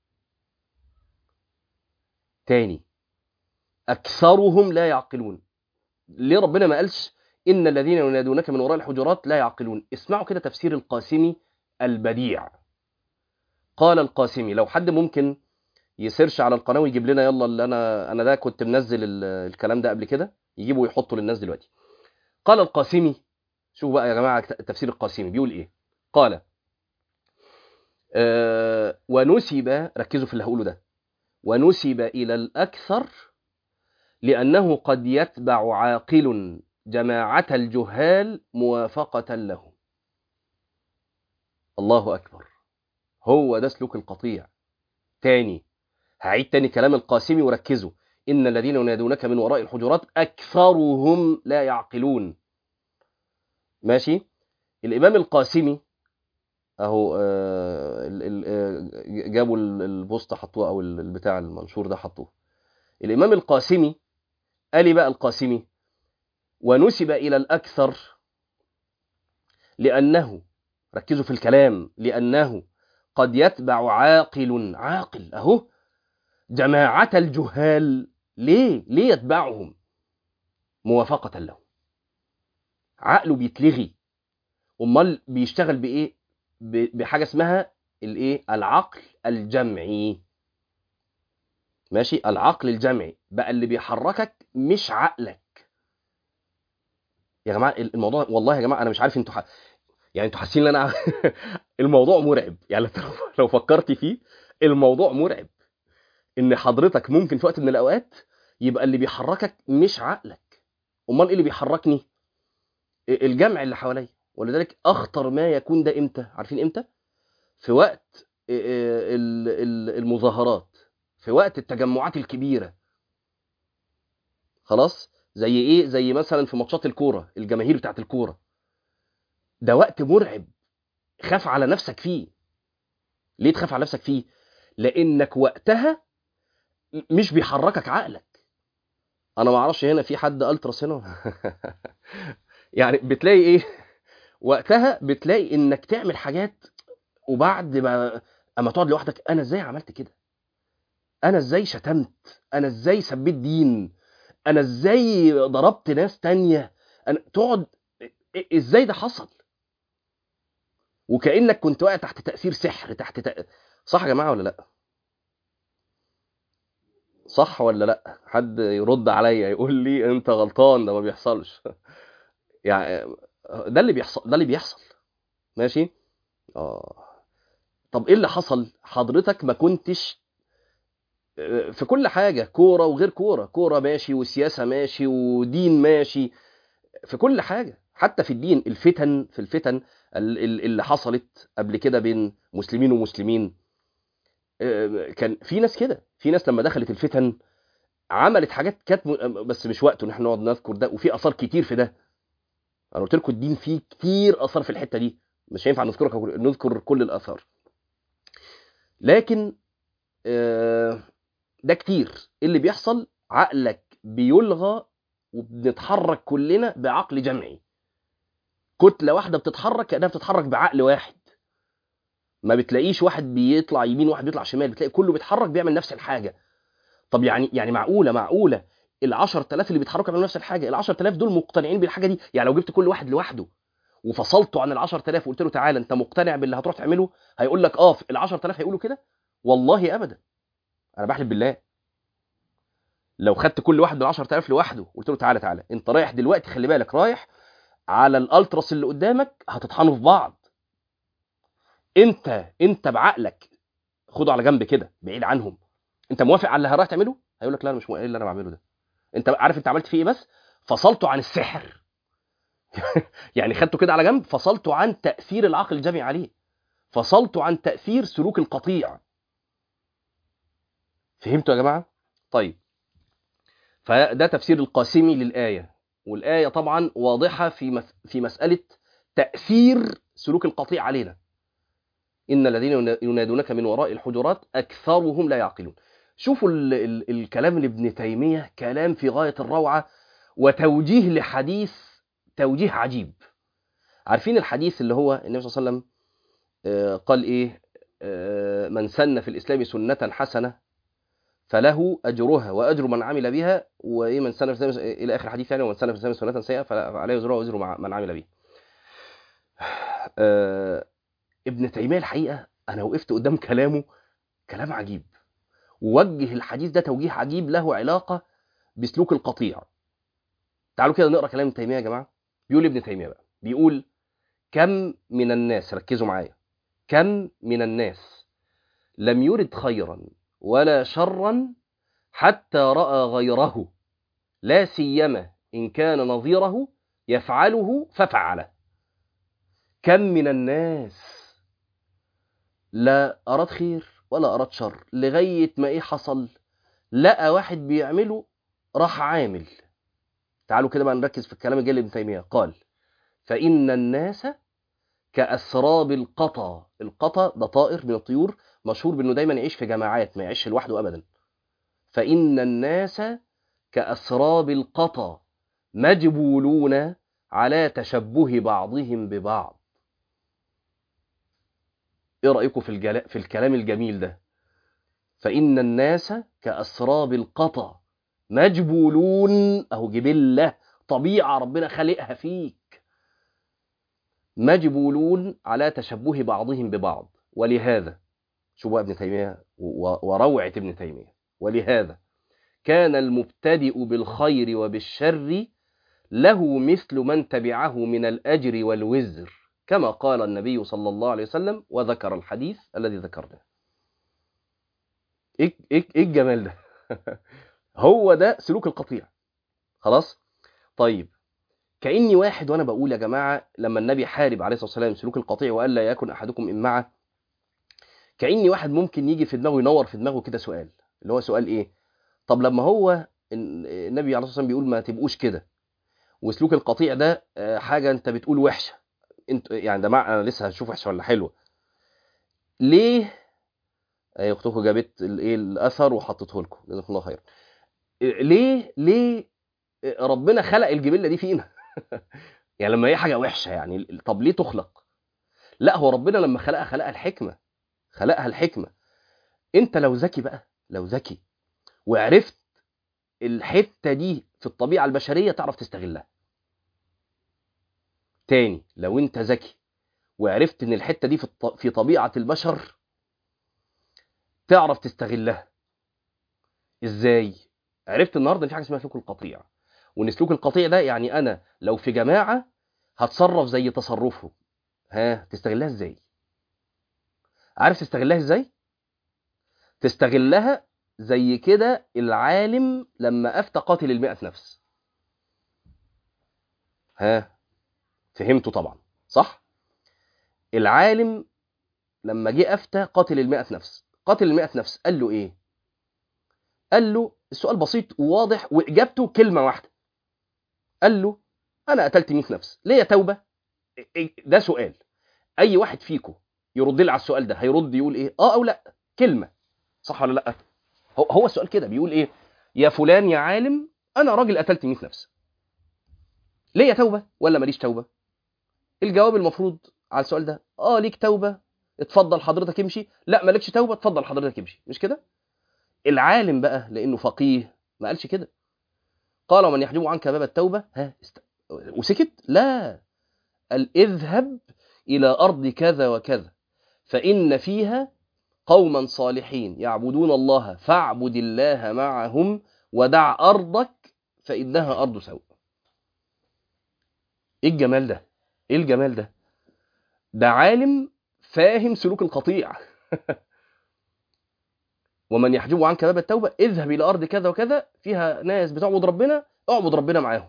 تاني أكثرهم لا يعقلون ليه ربنا ما قالش إن الذين ينادونك من وراء الحجرات لا يعقلون اسمعوا كده تفسير القاسمي البديع قال القاسمي لو حد ممكن يسيرش على القناه ويجيب لنا يلا اللي انا انا ده كنت منزل الكلام ده قبل كده يجيبه ويحطه للناس دلوقتي قال القاسمي شوفوا بقى يا جماعه تفسير القاسمي بيقول ايه قال آه ونسب ركزوا في اللي هقوله ده ونسب الى الاكثر لانه قد يتبع عاقل جماعه الجهال موافقه له الله اكبر هو ده سلوك القطيع تاني هعيد تاني كلام القاسمي وركزوا إن الذين ينادونك من وراء الحجرات أكثرهم لا يعقلون ماشي الإمام القاسمي أهو آه جابوا البوست حطوه أو البتاع المنشور ده حطوه الإمام القاسمي قال بقى القاسمي ونسب إلى الأكثر لأنه ركزوا في الكلام لأنه قد يتبع عاقل عاقل اهو جماعة الجهال ليه ليه يتبعهم موافقة له عقله بيتلغي امال بيشتغل بايه ب- بحاجه اسمها الايه العقل الجمعي ماشي العقل الجمعي بقى اللي بيحركك مش عقلك يا جماعه الموضوع والله يا جماعه انا مش عارف انتوا ح... يعني انتوا حاسين ان انا الموضوع مرعب يعني لو لو فكرت فيه الموضوع مرعب ان حضرتك ممكن في وقت من الاوقات يبقى اللي بيحركك مش عقلك امال ايه اللي بيحركني الجمع اللي حواليا ولذلك اخطر ما يكون ده امتى عارفين امتى في وقت ال- ال- المظاهرات في وقت التجمعات الكبيره خلاص زي ايه زي مثلا في ماتشات الكوره الجماهير بتاعت الكوره ده وقت مرعب خاف على نفسك فيه ليه تخاف على نفسك فيه لانك وقتها مش بيحركك عقلك انا ما اعرفش هنا في حد التراس هنا يعني بتلاقي ايه وقتها بتلاقي انك تعمل حاجات وبعد ما اما تقعد لوحدك انا ازاي عملت كده انا ازاي شتمت انا ازاي سبيت دين انا ازاي ضربت ناس تانية انا تقعد إ- ازاي ده حصل وكانك كنت واقع تحت تاثير سحر تحت تأ... صح يا جماعه ولا لا صح ولا لا حد يرد عليا يقول لي انت غلطان ده ما بيحصلش يعني ده اللي بيحصل ده اللي بيحصل ماشي اه طب ايه اللي حصل حضرتك ما كنتش آه، في كل حاجه كوره وغير كوره كوره ماشي وسياسه ماشي ودين ماشي في كل حاجه حتى في الدين الفتن في الفتن ال- ال- اللي حصلت قبل كده بين مسلمين ومسلمين آه، كان في ناس كده في ناس لما دخلت الفتن عملت حاجات كانت م- بس مش وقته ان احنا نقعد نذكر ده وفي اثار كتير في ده انا قلت لكم الدين فيه كتير اثار في الحته دي مش هينفع نذكرها نذكر كل الاثار لكن آه، ده كتير إيه اللي بيحصل عقلك بيلغى وبنتحرك كلنا بعقل جمعي كتله واحده بتتحرك كانها بتتحرك بعقل واحد ما بتلاقيش واحد بيطلع يمين واحد بيطلع شمال بتلاقي كله بيتحرك بيعمل نفس الحاجه طب يعني يعني معقوله معقوله ال 10000 اللي بيتحركوا بيعملوا نفس الحاجه ال 10000 دول مقتنعين بالحاجه دي يعني لو جبت كل واحد لوحده وفصلته عن ال 10000 وقلت له تعالى انت مقتنع باللي هتروح تعمله هيقول لك اه ال 10000 هيقولوا كده والله ابدا انا بحلف بالله لو خدت كل واحد من 10000 لوحده وقلت له تعالى تعالى انت رايح دلوقتي خلي بالك رايح على الالتراس اللي قدامك هتطحنوا في بعض انت انت بعقلك خده على جنب كده بعيد عنهم انت موافق على اللي هراح تعمله هيقول لك لا انا مش موافق ايه اللي انا بعمله ده انت عارف انت عملت فيه ايه بس فصلته عن السحر يعني خدته كده على جنب فصلته عن تاثير العقل الجمعي عليه فصلته عن تاثير سلوك القطيع فهمتوا يا جماعه طيب فده تفسير القاسمي للايه والايه طبعا واضحه في مس... في مساله تاثير سلوك القطيع علينا ان الذين ينادونك من وراء الحجرات اكثرهم لا يعقلون شوفوا ال... ال... الكلام لابن تيميه كلام في غايه الروعه وتوجيه لحديث توجيه عجيب عارفين الحديث اللي هو النبي صلى الله عليه وسلم آه، قال ايه آه، من سن في الاسلام سنه حسنه فله اجرها واجر من عمل بها وايه من سن في الاسلام الى اخر حديث يعني ومن سن في الاسلام سنه سيئه فعليه وزرها واجر مع- من عمل بها آه، ابن تيميه الحقيقه انا وقفت قدام كلامه كلام عجيب ووجه الحديث ده توجيه عجيب له علاقه بسلوك القطيع تعالوا كده نقرا كلام ابن تيميه يا جماعه بيقول ابن تيميه بقى بيقول كم من الناس ركزوا معايا كم من الناس لم يرد خيرا ولا شرا حتى راى غيره لا سيما ان كان نظيره يفعله ففعله كم من الناس لا اراد خير ولا اراد شر لغايه ما ايه حصل لقى واحد بيعمله راح عامل تعالوا كده بقى نركز في الكلام الجاي لابن تيميه قال فان الناس كاسراب القطا القطا ده طائر من الطيور مشهور بانه دايما يعيش في جماعات ما يعيش لوحده ابدا فان الناس كاسراب القطا مجبولون على تشبه بعضهم ببعض ايه رايكم في الجلا... في الكلام الجميل ده فإن الناس كأسراب القطع مجبولون أهو جبلة طبيعة ربنا خلقها فيك مجبولون على تشبه بعضهم ببعض ولهذا شو بقى ابن تيمية وروعة ابن تيمية ولهذا كان المبتدئ بالخير وبالشر له مثل من تبعه من الأجر والوزر كما قال النبي صلى الله عليه وسلم وذكر الحديث الذي ذكرناه ايه ايه ايه الجمال ده هو ده سلوك القطيع خلاص طيب كاني واحد وانا بقول يا جماعه لما النبي حارب عليه الصلاه والسلام سلوك القطيع وقال لا يكن احدكم امعه كاني واحد ممكن يجي في دماغه ينور في دماغه كده سؤال اللي هو سؤال ايه طب لما هو النبي عليه الصلاه والسلام بيقول ما تبقوش كده وسلوك القطيع ده حاجه انت بتقول وحشه انت يعني ده مع انا لسه هشوف وحشه ولا حلوه ليه اي اختكم جابت الايه الاثر وحطيته لكم جزاكم الله خير ليه ليه ربنا خلق الجبله دي فينا يعني لما هي حاجه وحشه يعني طب ليه تخلق لا هو ربنا لما خلقها خلقها الحكمه خلقها الحكمه انت لو ذكي بقى لو ذكي وعرفت الحته دي في الطبيعه البشريه تعرف تستغلها تاني لو انت ذكي وعرفت ان الحته دي في في طبيعه البشر تعرف تستغلها ازاي عرفت النهارده في حاجه اسمها سلوك القطيع وان سلوك القطيع ده يعني انا لو في جماعه هتصرف زي تصرفه ها تستغلها ازاي عارف تستغلها ازاي تستغلها زي كده العالم لما افتى قاتل المئة نفس ها فهمته طبعا صح العالم لما جه افتى قاتل المئة نفس قاتل المئة نفس قال له ايه قال له السؤال بسيط وواضح واجابته كلمه واحده قال له انا قتلت 100 نفس ليه توبه ده سؤال اي واحد فيكم يرد لي على السؤال ده هيرد يقول ايه اه او لا كلمه صح ولا لا هو هو السؤال كده بيقول ايه يا فلان يا عالم انا راجل قتلت 100 نفس ليه توبه ولا ماليش توبه الجواب المفروض على السؤال ده اه ليك توبه اتفضل حضرتك امشي لا مالكش توبه اتفضل حضرتك امشي مش كده العالم بقى لانه فقيه ما قالش كده قال ومن يحجب عنك باب التوبه ها است... وسكت لا قال اذهب الى ارض كذا وكذا فان فيها قوما صالحين يعبدون الله فاعبد الله معهم ودع ارضك فانها ارض سوء ايه الجمال ده ايه الجمال ده ده عالم فاهم سلوك القطيع ومن يحجب عنك باب التوبه اذهب الى ارض كذا وكذا فيها ناس بتعبد ربنا اعبد ربنا معاهم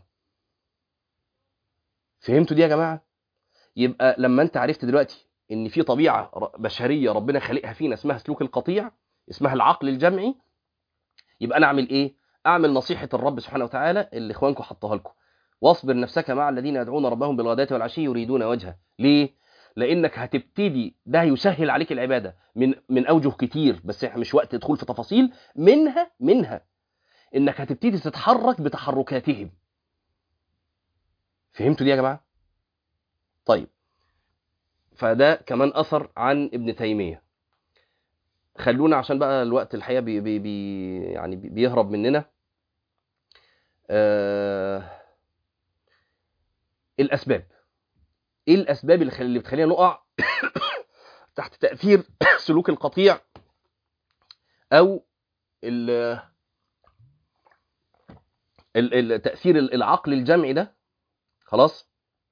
فهمتوا دي يا جماعه يبقى لما انت عرفت دلوقتي ان في طبيعه بشريه ربنا خالقها فينا اسمها سلوك القطيع اسمها العقل الجمعي يبقى انا اعمل ايه اعمل نصيحه الرب سبحانه وتعالى اللي اخوانكم حطوها لكم واصبر نفسك مع الذين يدعون ربهم بالغداة والعشي يريدون وجهه ليه لانك هتبتدي ده يسهل عليك العباده من من اوجه كتير بس احنا مش وقت ندخل في تفاصيل منها منها انك هتبتدي تتحرك بتحركاتهم فهمتوا دي يا جماعه طيب فده كمان اثر عن ابن تيميه خلونا عشان بقى الوقت الحقيقه بي بي بي يعني بيهرب مننا آه الاسباب ايه الاسباب اللي اللي بتخلينا نقع تحت تاثير سلوك القطيع او ال تاثير العقل الجمعي ده خلاص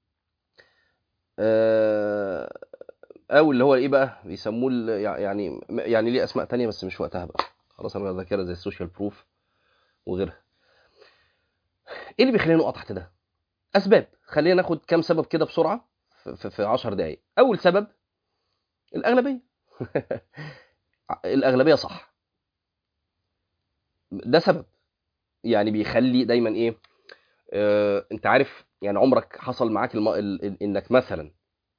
او اللي هو ايه بقى بيسموه يعني يعني ليه اسماء تانية بس مش وقتها بقى خلاص انا ذاكره زي السوشيال بروف وغيرها ايه اللي بيخلينا نقع تحت ده اسباب خلينا ناخد كام سبب كده بسرعه في 10 دقائق اول سبب الاغلبيه الاغلبيه صح ده سبب يعني بيخلي دايما ايه آه انت عارف يعني عمرك حصل معاك الم... ال... انك مثلا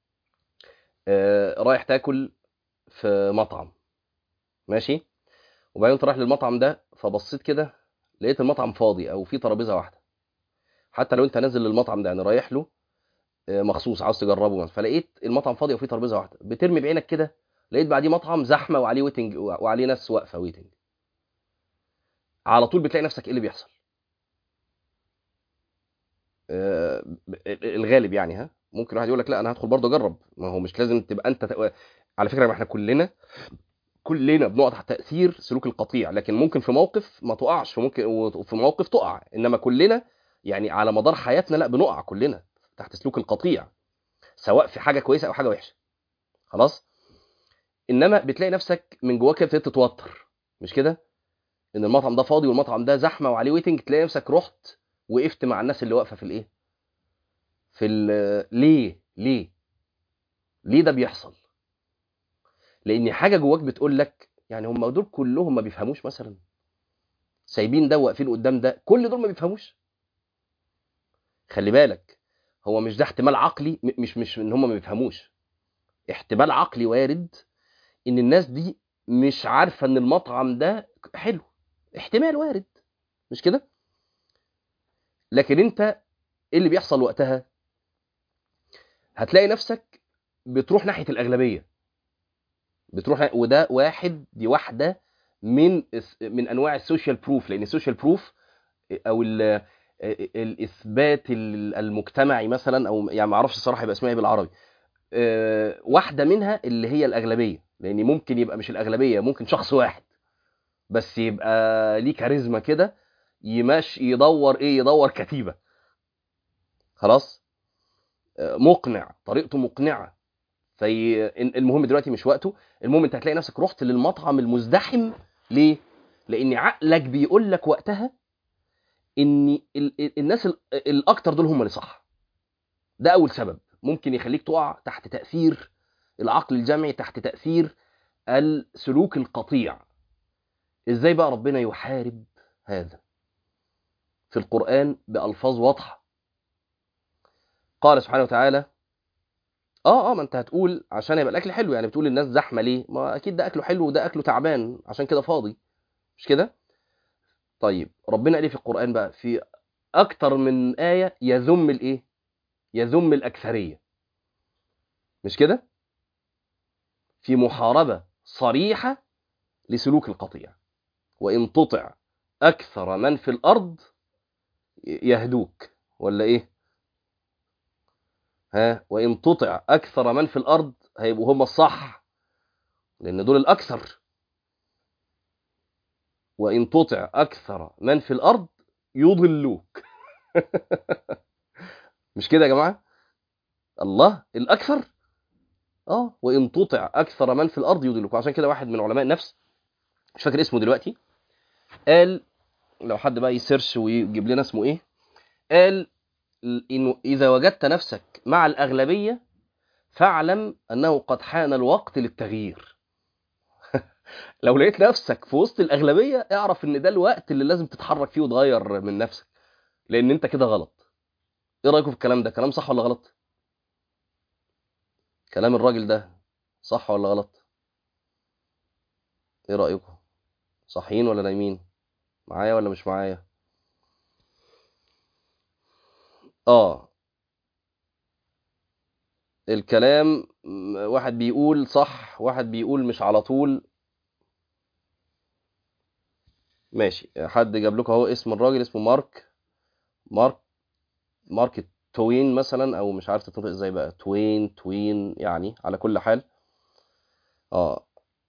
آه رايح تاكل في مطعم ماشي وبعدين انت رايح للمطعم ده فبصيت كده لقيت المطعم فاضي او في ترابيزه واحده حتى لو انت نازل للمطعم ده يعني رايح له مخصوص عاوز تجربه مثلا فلقيت المطعم فاضي وفيه ترابيزه واحده بترمي بعينك كده لقيت بعديه مطعم زحمه وعليه ويتنج وعليه ناس واقفه ويتنج على طول بتلاقي نفسك ايه اللي بيحصل آه، الغالب يعني ها ممكن واحد يقول لك لا انا هدخل برضه اجرب ما هو مش لازم تبقى انت ت- على فكره ما احنا كلنا كلنا بنقع تحت تاثير سلوك القطيع لكن ممكن في موقف ما تقعش وممكن وفي موقف تقع انما كلنا يعني على مدار حياتنا لا بنقع كلنا تحت سلوك القطيع سواء في حاجه كويسه او حاجه وحشه خلاص انما بتلاقي نفسك من جواك كده ابتديت تتوتر مش كده ان المطعم ده فاضي والمطعم ده زحمه وعليه ويتنج تلاقي نفسك رحت وقفت مع الناس اللي واقفه في الايه في ال- ليه ليه ليه ده بيحصل لان حاجه جواك بتقول لك يعني هم دول كلهم ما بيفهموش مثلا سايبين ده واقفين قدام ده كل دول ما بيفهموش خلي بالك هو مش ده احتمال عقلي م- مش مش ان هم ما بيفهموش احتمال عقلي وارد ان الناس دي مش عارفه ان المطعم ده حلو احتمال وارد مش كده لكن انت ايه اللي بيحصل وقتها هتلاقي نفسك بتروح ناحيه الاغلبيه بتروح نا- وده واحد دي واحده من اس- من انواع السوشيال بروف لان السوشيال بروف او ال- الاثبات ال- المجتمعي مثلا او يعني ما اعرفش الصراحه يبقى اسمها ايه بالعربي آه، واحده منها اللي هي الاغلبيه لان ممكن يبقى مش الاغلبيه ممكن شخص واحد بس يبقى ليه كاريزما كده يمشي يدور ايه يدور كتيبه خلاص آه، مقنع طريقته مقنعه في المهم دلوقتي مش وقته المهم انت هتلاقي نفسك رحت للمطعم المزدحم ليه لان عقلك بيقول لك وقتها ان ال- ال- الناس ال- الاكتر دول هم اللي صح ده اول سبب ممكن يخليك تقع تحت تاثير العقل الجمعي تحت تاثير السلوك القطيع ازاي بقى ربنا يحارب هذا في القران بالفاظ واضحه قال سبحانه وتعالى اه اه ما انت هتقول عشان يبقى الاكل حلو يعني بتقول الناس زحمه ليه ما اكيد ده اكله حلو وده اكله تعبان عشان كده فاضي مش كده طيب ربنا قال ايه في القران بقى في اكتر من ايه يذم الايه يذم الاكثريه مش كده في محاربه صريحه لسلوك القطيع وان تطع اكثر من في الارض يهدوك ولا ايه ها وان تطع اكثر من في الارض هيبقوا هم الصح لان دول الاكثر وان تطع اكثر من في الارض يضلوك مش كده يا جماعه الله الاكثر اه وان تطع اكثر من في الارض يضلوك وعشان كده واحد من علماء النفس مش فاكر اسمه دلوقتي قال لو حد بقى يسيرش ويجيب لنا اسمه ايه قال انه اذا وجدت نفسك مع الاغلبيه فاعلم انه قد حان الوقت للتغيير لو لقيت نفسك في وسط الاغلبيه اعرف ان ده الوقت اللي لازم تتحرك فيه وتغير من نفسك لان انت كده غلط ايه رايكم في الكلام ده كلام صح ولا غلط كلام الراجل ده صح ولا غلط ايه رايكم صحيين ولا نايمين معايا ولا مش معايا اه الكلام م- واحد بيقول صح واحد بيقول مش على طول ماشي حد جاب لكم اهو اسم الراجل اسمه مارك مارك مارك توين مثلا او مش عارف تتنطق ازاي بقى توين توين يعني على كل حال اه,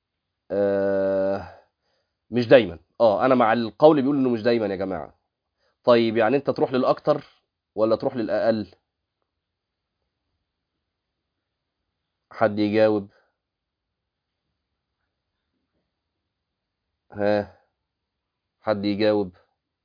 آه مش دايما اه انا مع القول بيقول انه مش دايما يا جماعه طيب يعني انت تروح للاكتر ولا تروح للاقل حد يجاوب ها حد يجاوب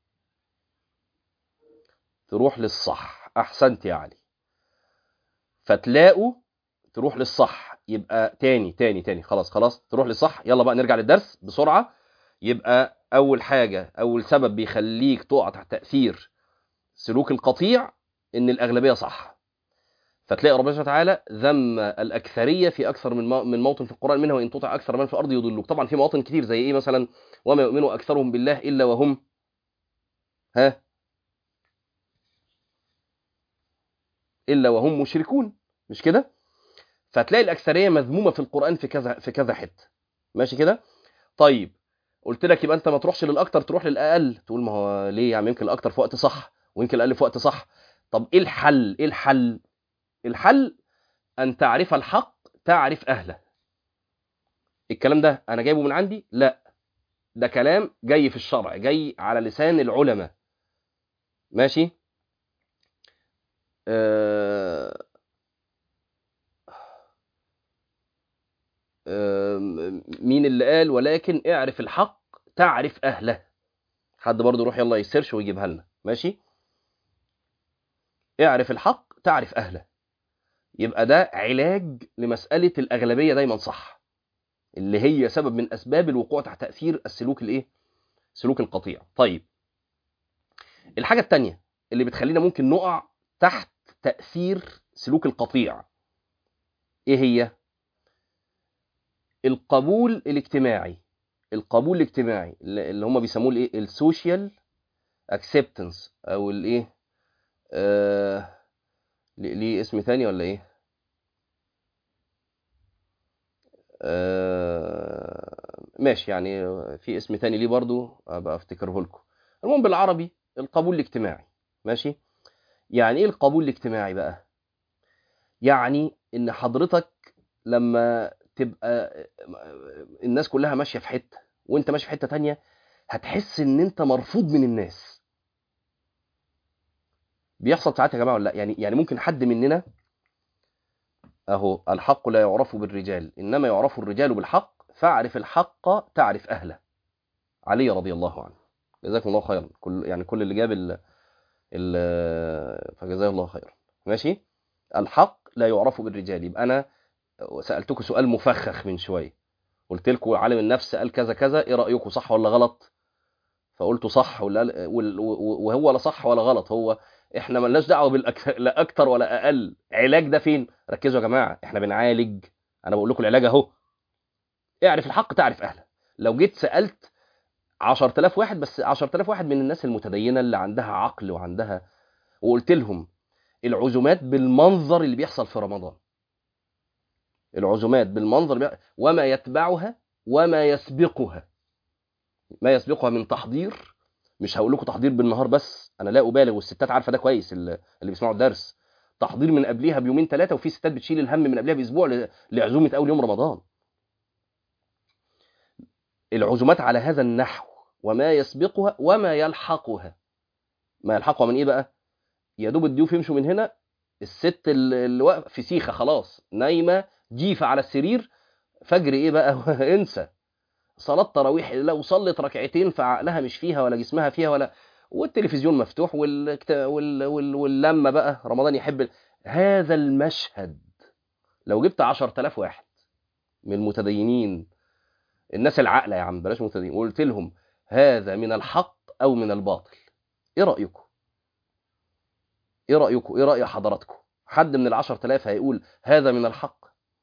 تروح للصح احسنت يا علي فتلاقوا تروح للصح يبقى تاني تاني تاني خلاص خلاص تروح للصح يلا بقى نرجع للدرس بسرعة يبقى أول حاجة أول سبب بيخليك تقع تحت تأثير سلوك القطيع إن الأغلبية صح فتلاقي ربنا سبحانه وتعالى ذم الأكثرية في أكثر من مو- من موطن في القرآن منها وإن تطع أكثر من في الأرض يضلوك طبعا في مواطن كتير زي إيه مثلا وما يؤمن أكثرهم بالله إلا وهم ها إلا وهم مشركون مش كده فتلاقي الاكثريه مذمومه في القران في كذا في كذا حته ماشي كده طيب قلت لك يبقى انت ما تروحش للاكتر تروح للاقل تقول ما هو ليه يا عم يمكن الاكتر في وقت صح ويمكن الاقل في وقت صح طب ايه الحل ايه الحل الحل ان تعرف الحق تعرف اهله الكلام ده انا جايبه من عندي لا ده كلام جاي في الشرع جاي على لسان العلماء ماشي آه آه مين اللي قال ولكن اعرف الحق تعرف اهله حد برضه يروح يلا يسيرش ويجيبها لنا ماشي اعرف الحق تعرف اهله يبقى ده علاج لمساله الاغلبيه دايما صح اللي هي سبب من اسباب الوقوع تحت تاثير السلوك الايه سلوك القطيع طيب الحاجه الثانيه اللي بتخلينا ممكن نقع تحت تاثير سلوك القطيع ايه هي القبول الاجتماعي القبول الاجتماعي اللي هم بيسموه الايه السوشيال اكسبتنس او الايه آه ليه اسم ثاني ولا ايه آه ماشي يعني في اسم تاني ليه برضو ابقى افتكره لكم المهم بالعربي القبول الاجتماعي ماشي يعني ايه القبول الاجتماعي بقى يعني ان حضرتك لما تبقى الناس كلها ماشيه في حته وانت ماشي في حته تانية هتحس ان انت مرفوض من الناس بيحصل ساعات يا جماعه ولا لا يعني يعني ممكن حد مننا اهو الحق لا يعرف بالرجال انما يعرف الرجال بالحق فاعرف الحق تعرف اهله علي رضي الله عنه جزاكم الله خيرا كل يعني كل اللي جاب ال ال فجزاه الله خيرا ماشي الحق لا يعرف بالرجال يبقى انا سالتكم سؤال مفخخ من شويه قلت لكم عالم النفس قال كذا كذا ايه رايكم صح ولا غلط فقلتوا صح ولا وهو لا صح ولا غلط هو احنا ملناش دعوه بالاكثر لا اكتر ولا اقل علاج ده فين ركزوا يا جماعه احنا بنعالج انا بقول لكم العلاج اهو اعرف الحق تعرف اهله لو جيت سالت 10000 واحد بس 10000 واحد من الناس المتدينه اللي عندها عقل وعندها وقلت لهم العزومات بالمنظر اللي بيحصل في رمضان العزومات بالمنظر بي... وما يتبعها وما يسبقها ما يسبقها من تحضير مش هقول لكم تحضير بالنهار بس انا لا ابالغ والستات عارفه ده كويس اللي بيسمعوا الدرس تحضير من قبليها بيومين ثلاثه وفي ستات بتشيل الهم من قبلها باسبوع لعزومه اول يوم رمضان العزومات على هذا النحو وما يسبقها وما يلحقها ما يلحقها من ايه بقى يا دوب الضيوف يمشوا من هنا الست اللي واقفه في سيخه خلاص نايمه جيفه على السرير فجر ايه بقى انسى صلاه تراويح لو صلت ركعتين فعقلها مش فيها ولا جسمها فيها ولا والتلفزيون مفتوح والكت... وال... وال... واللمه بقى رمضان يحب هذا المشهد لو جبت 10000 واحد من المتدينين الناس العاقله يا عم بلاش متدينين وقلت لهم هذا من الحق او من الباطل ايه رايكم ايه رايكم ايه راي حضراتكم حد من ال 10000 هيقول هذا من الحق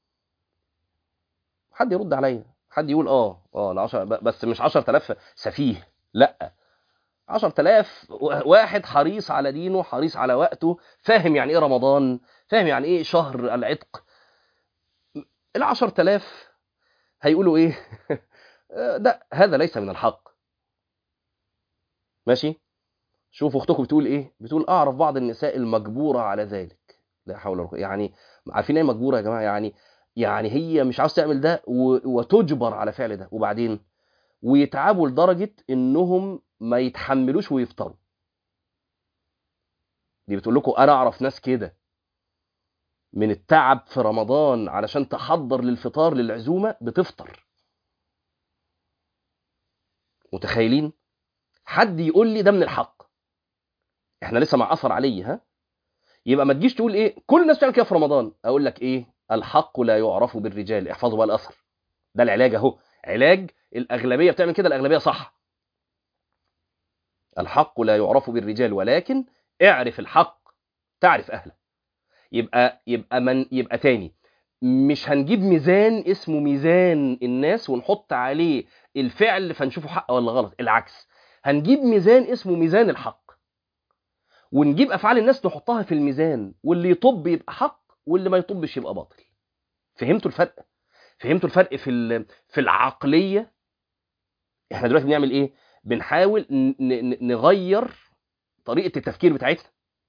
حد يرد عليا حد يقول اه اه العشر بس مش 10000 سفيه لا 10000 واحد حريص على دينه حريص على وقته فاهم يعني ايه رمضان فاهم يعني ايه شهر العتق ال 10000 هيقولوا ايه ده هذا ليس من الحق ماشي شوفوا اختكم بتقول ايه بتقول اعرف بعض النساء المجبوره على ذلك لا حول ولا قوه يعني عارفين ايه مجبوره يا جماعه يعني يعني هي مش عاوز تعمل ده وتجبر على فعل ده وبعدين ويتعبوا لدرجه انهم ما يتحملوش ويفطروا دي بتقول لكم انا اعرف ناس كده من التعب في رمضان علشان تحضر للفطار للعزومه بتفطر متخيلين حد يقول لي ده من الحق احنا لسه مع اثر عليه ها يبقى ما تجيش تقول ايه كل الناس بتعمل كده في رمضان اقول لك ايه الحق لا يعرف بالرجال احفظوا بقى الاثر ده العلاج اهو علاج الاغلبيه بتعمل كده الاغلبيه صح الحق لا يعرف بالرجال ولكن اعرف الحق تعرف اهله يبقى يبقى من يبقى تاني مش هنجيب ميزان اسمه ميزان الناس ونحط عليه الفعل فنشوفه حق ولا غلط العكس هنجيب ميزان اسمه ميزان الحق ونجيب افعال الناس نحطها في الميزان واللي يطب يبقى حق واللي ما يطبش يبقى باطل فهمتوا الفرق فهمتوا الفرق في ال- في العقليه احنا دلوقتي بنعمل ايه بنحاول ن- ن- نغير طريقه التفكير بتاعتنا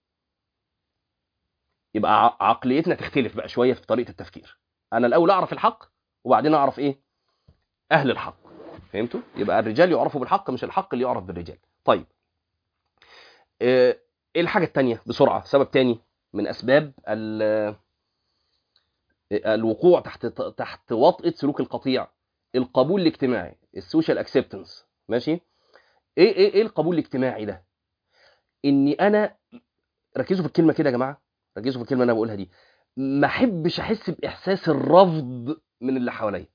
يبقى ع- عقليتنا تختلف بقى شويه في طريقه التفكير انا الاول اعرف الحق وبعدين اعرف ايه اهل الحق فهمتوا يبقى الرجال يعرفوا بالحق مش الحق اللي يعرف بالرجال طيب آه، ايه الحاجه التانية بسرعه سبب تاني من اسباب ال- الوقوع تحت تحت وطئه سلوك القطيع القبول الاجتماعي السوشيال اكسبتنس ماشي ايه ايه ايه القبول الاجتماعي ده اني انا ركزوا في الكلمه كده يا جماعه ركزوا في الكلمه اللي انا بقولها دي ما احبش احس باحساس الرفض من اللي حواليا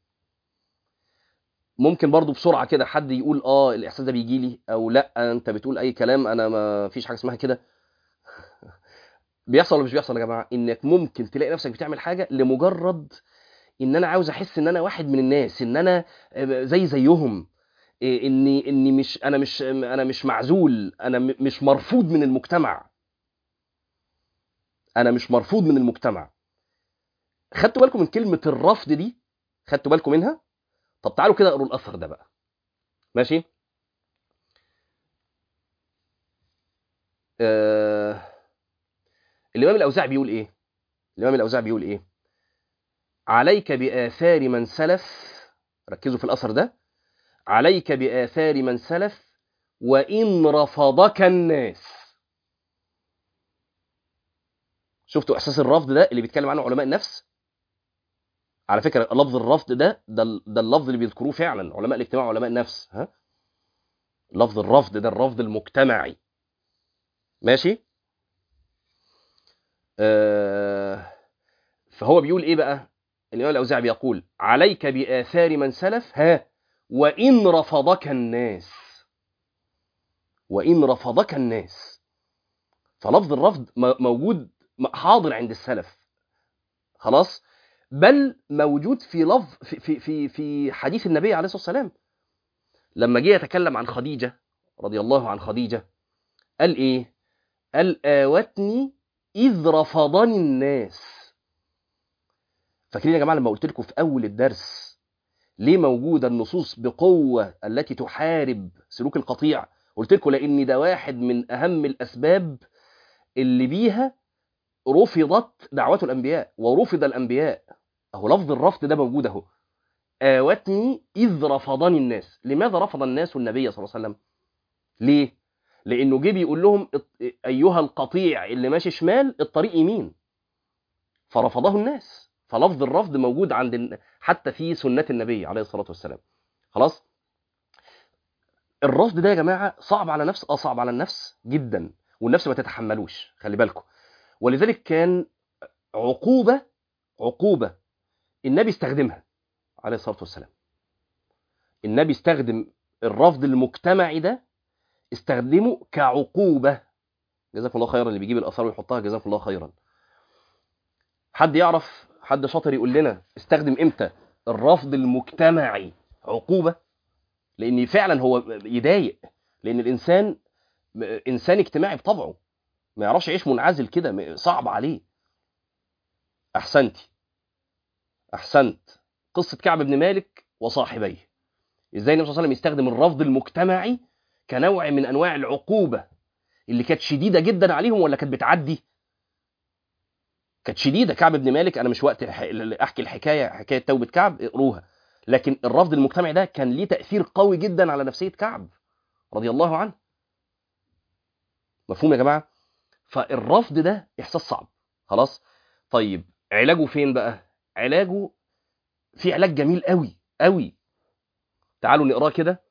ممكن برضو بسرعه كده حد يقول اه الاحساس ده بيجي لي او لا انت بتقول اي كلام انا ما فيش حاجه اسمها كده بيحصل ولا مش بيحصل يا جماعه انك ممكن تلاقي نفسك بتعمل حاجه لمجرد ان انا عاوز احس ان انا واحد من الناس ان انا زي زيهم إيه، اني اني مش انا مش انا مش معزول انا م- مش مرفوض من المجتمع انا مش مرفوض من المجتمع خدتوا بالكم من كلمه الرفض دي خدتوا بالكم منها طب تعالوا كده اقروا الاثر ده بقى ماشي آه... الامام الاوزاعي بيقول ايه الامام الاوزاعي بيقول ايه عليك باثار من سلف ركزوا في الاثر ده عليك باثار من سلف وان رفضك الناس شفتوا احساس الرفض ده اللي بيتكلم عنه علماء النفس على فكره لفظ الرفض ده ده, ده اللفظ اللي بيذكروه فعلا علماء الاجتماع وعلماء النفس ها لفظ الرفض ده الرفض المجتمعي ماشي آه فهو بيقول ايه بقى الامام الاوزاعي بيقول عليك باثار من سلف ها وان رفضك الناس وان رفضك الناس فلفظ الرفض م- موجود م- حاضر عند السلف خلاص بل موجود في لفظ في في في, في حديث النبي عليه الصلاه والسلام لما جه يتكلم عن خديجه رضي الله عن خديجه قال ايه قال آوتني إذ رفضني الناس فاكرين يا جماعة لما قلت لكم في أول الدرس ليه موجودة النصوص بقوة التي تحارب سلوك القطيع قلت لكم لأن ده واحد من أهم الأسباب اللي بيها رفضت دعوات الأنبياء ورفض الأنبياء أهو لفظ الرفض ده موجود أهو آوتني إذ رفضني الناس لماذا رفض الناس النبي صلى الله عليه وسلم ليه لانه جه بيقول لهم ات- ايها القطيع اللي ماشي شمال الطريق يمين فرفضه الناس فلفظ الرفض موجود عند الن- حتى في سنه النبي عليه الصلاه والسلام خلاص الرفض ده يا جماعه صعب على نفس اه صعب على النفس جدا والنفس ما تتحملوش خلي بالكم ولذلك كان عقوبه عقوبه النبي استخدمها عليه الصلاه والسلام النبي استخدم الرفض المجتمعي ده استخدمه كعقوبه جزاكم الله خيرا اللي بيجيب الاثار ويحطها جزاكم الله خيرا حد يعرف حد شاطر يقول لنا استخدم امتى الرفض المجتمعي عقوبه لان فعلا هو يضايق لان الانسان انسان اجتماعي بطبعه ما يعرفش يعيش منعزل كده صعب عليه احسنتي احسنت قصه كعب بن مالك وصاحبيه ازاي النبي صلى الله عليه وسلم يستخدم الرفض المجتمعي كنوع من انواع العقوبه اللي كانت شديده جدا عليهم ولا كانت بتعدي كانت شديده كعب بن مالك انا مش وقت الح- احكي الحكايه حكايه توبه كعب اقروها لكن الرفض المجتمعي ده كان ليه تاثير قوي جدا على نفسيه كعب رضي الله عنه مفهوم يا جماعه فالرفض ده احساس صعب خلاص طيب علاجه فين بقى علاجه في علاج جميل قوي قوي تعالوا نقراه كده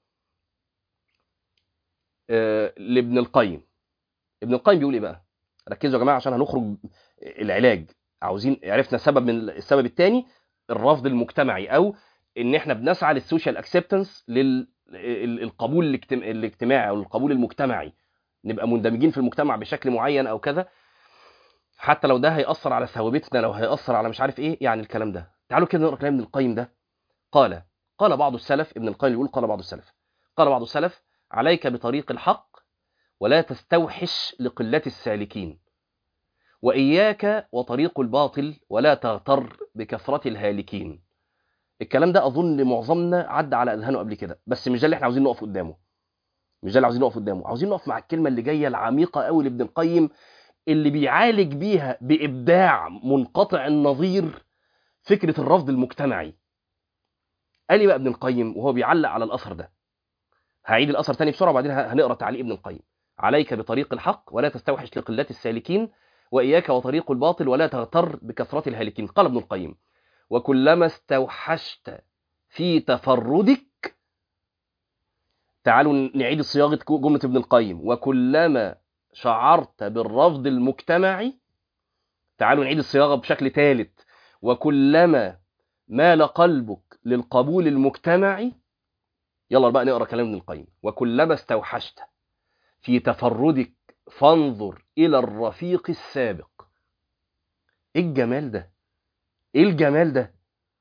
آه، لابن القيم ابن القيم بيقول ايه بقى ركزوا يا جماعه عشان هنخرج العلاج عاوزين عرفنا سبب من السبب الثاني الرفض المجتمعي او ان احنا بنسعى للسوشيال اكسبتنس للقبول الاجتم- الاجتماعي او القبول المجتمعي نبقى مندمجين في المجتمع بشكل معين او كذا حتى لو ده هيأثر على ثوابتنا لو هيأثر على مش عارف ايه يعني الكلام ده تعالوا كده نقرا كلام ابن القيم ده قال قال بعض السلف ابن القيم يقول قال بعض السلف قال بعض السلف عليك بطريق الحق ولا تستوحش لقلة السالكين وإياك وطريق الباطل ولا تغتر بكثرة الهالكين الكلام ده أظن معظمنا عدى على أذهانه قبل كده بس مش ده اللي احنا عاوزين نقف قدامه مش ده اللي عاوزين نقف قدامه عاوزين نقف مع الكلمة اللي جاية العميقة قوي لابن القيم اللي بيعالج بيها بإبداع منقطع النظير فكرة الرفض المجتمعي قال لي بقى ابن القيم وهو بيعلق على الأثر ده هعيد الأثر تاني بسرعة وبعدين هنقرأ تعليق ابن القيم عليك بطريق الحق ولا تستوحش لقلات السالكين وإياك وطريق الباطل ولا تغتر بكثرة الهالكين قال ابن القيم وكلما استوحشت في تفردك تعالوا نعيد صياغة جملة ابن القيم وكلما شعرت بالرفض المجتمعي تعالوا نعيد الصياغة بشكل ثالث وكلما مال قلبك للقبول المجتمعي يلا بقى نقرا كلام ابن القيم وكلما استوحشت في تفردك فانظر الى الرفيق السابق ايه الجمال ده ايه الجمال ده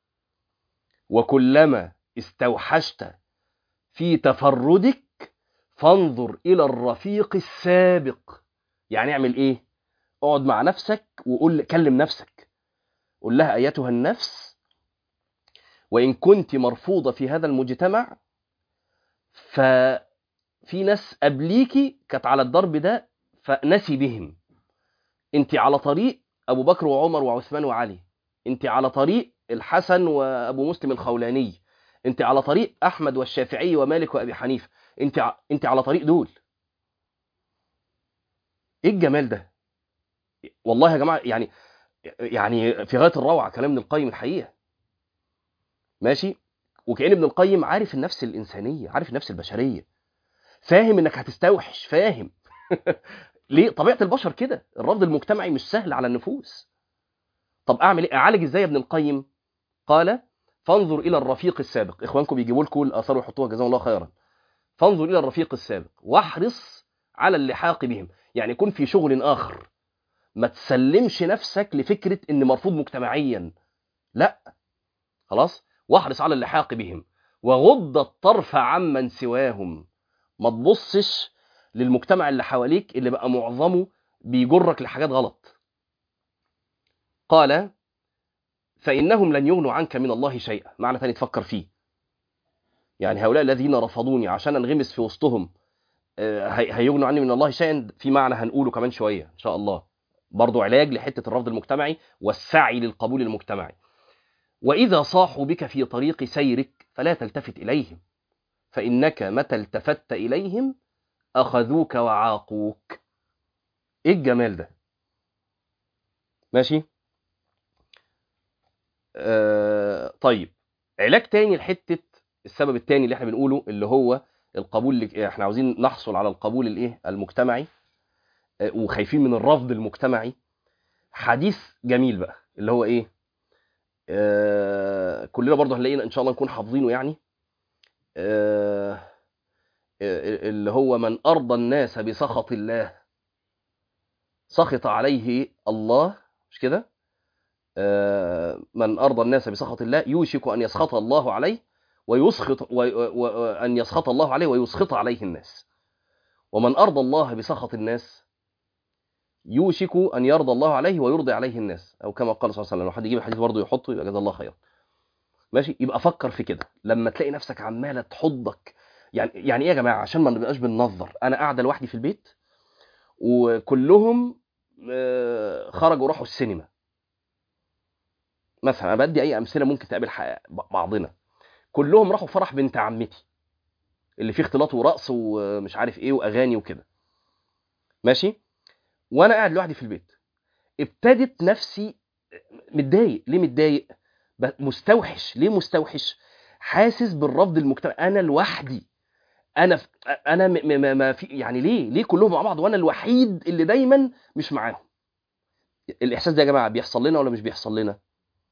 وكلما استوحشت في تفردك فانظر الى الرفيق السابق يعني اعمل ايه اقعد مع نفسك وقول كلم نفسك قول لها ايتها النفس وان كنت مرفوضه في هذا المجتمع ففي ناس قبليكي كانت على الضرب ده فنسي بهم انت على طريق ابو بكر وعمر وعثمان وعلي انت على طريق الحسن وابو مسلم الخولاني انت على طريق احمد والشافعي ومالك وابي حنيفه انت ع... انت على طريق دول ايه الجمال ده والله يا جماعه يعني يعني في غايه الروعه كلام ابن القيم الحقيقه ماشي وكأن ابن القيم عارف النفس الإنسانية عارف النفس البشرية فاهم إنك هتستوحش فاهم ليه طبيعة البشر كده الرفض المجتمعي مش سهل على النفوس طب أعمل إيه أعالج إزاي يا ابن القيم قال فانظر إلى الرفيق السابق إخوانكم بيجيبوا لكم الآثار ويحطوها جزاهم الله خيرا فانظر إلى الرفيق السابق واحرص على اللحاق بهم يعني يكون في شغل آخر ما تسلمش نفسك لفكرة إن مرفوض مجتمعيا لا خلاص واحرص على اللحاق بهم وغض الطرف عمن سواهم ما تبصش للمجتمع اللي حواليك اللي بقى معظمه بيجرك لحاجات غلط قال فإنهم لن يغنوا عنك من الله شيئا معنى تاني تفكر فيه يعني هؤلاء الذين رفضوني عشان انغمس في وسطهم هيغنوا عني من الله شيئا في معنى هنقوله كمان شوية إن شاء الله برضو علاج لحتة الرفض المجتمعي والسعي للقبول المجتمعي وإذا صاحوا بك في طريق سيرك فلا تلتفت إليهم فإنك متى التفت إليهم أخذوك وعاقوك إيه الجمال ده ماشي آه طيب علاج تاني لحتة السبب التاني اللي احنا بنقوله اللي هو القبول اللي احنا عاوزين نحصل على القبول الايه المجتمعي آه وخايفين من الرفض المجتمعي حديث جميل بقى اللي هو ايه آه كلنا برضه هنلاقينا ان شاء الله نكون حافظينه يعني آه اللي هو من ارضى الناس بسخط الله سخط عليه الله مش كده آه من ارضى الناس بسخط الله يوشك ان يسخط الله عليه ويسخط وان يسخط الله عليه ويسخط عليه الناس ومن ارضى الله بسخط الناس يوشك ان يرضى الله عليه ويرضي عليه الناس او كما قال صلى الله عليه وسلم لو حد يجيب الحديث برضه يحطه يبقى جزاه الله خير ماشي يبقى فكر في كده لما تلاقي نفسك عماله تحضك يعني يعني ايه يا جماعه عشان ما نبقاش بننظر انا قاعده لوحدي في البيت وكلهم خرجوا راحوا السينما مثلا انا بدي اي امثله ممكن تقابل بعضنا كلهم راحوا فرح بنت عمتي اللي فيه اختلاط ورقص ومش عارف ايه واغاني وكده ماشي وانا قاعد لوحدي في البيت ابتدت نفسي متضايق ليه متضايق مستوحش ليه مستوحش حاسس بالرفض المجتمعي انا لوحدي انا ف... انا م... م... ما في يعني ليه ليه كلهم مع بعض وانا الوحيد اللي دايما مش معاهم الاحساس ده يا جماعه بيحصل لنا ولا مش بيحصل لنا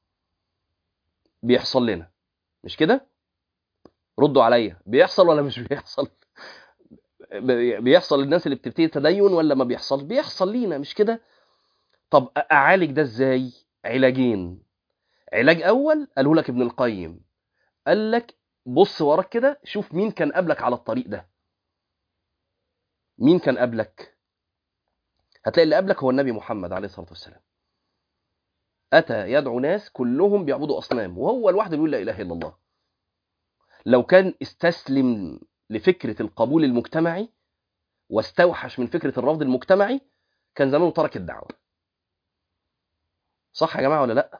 بيحصل لنا مش كده ردوا عليا بيحصل ولا مش بيحصل بيحصل للناس اللي بتبتدي تدين ولا ما بيحصل بيحصل لينا مش كده طب اعالج ده ازاي علاجين علاج اول قاله لك ابن القيم قال لك بص وراك كده شوف مين كان قبلك على الطريق ده مين كان قبلك هتلاقي اللي قبلك هو النبي محمد عليه الصلاه والسلام اتى يدعو ناس كلهم بيعبدوا اصنام وهو لوحده بيقول لا اله الا الله لو كان استسلم لفكره القبول المجتمعي واستوحش من فكره الرفض المجتمعي كان زمانه ترك الدعوه صح يا جماعه ولا لا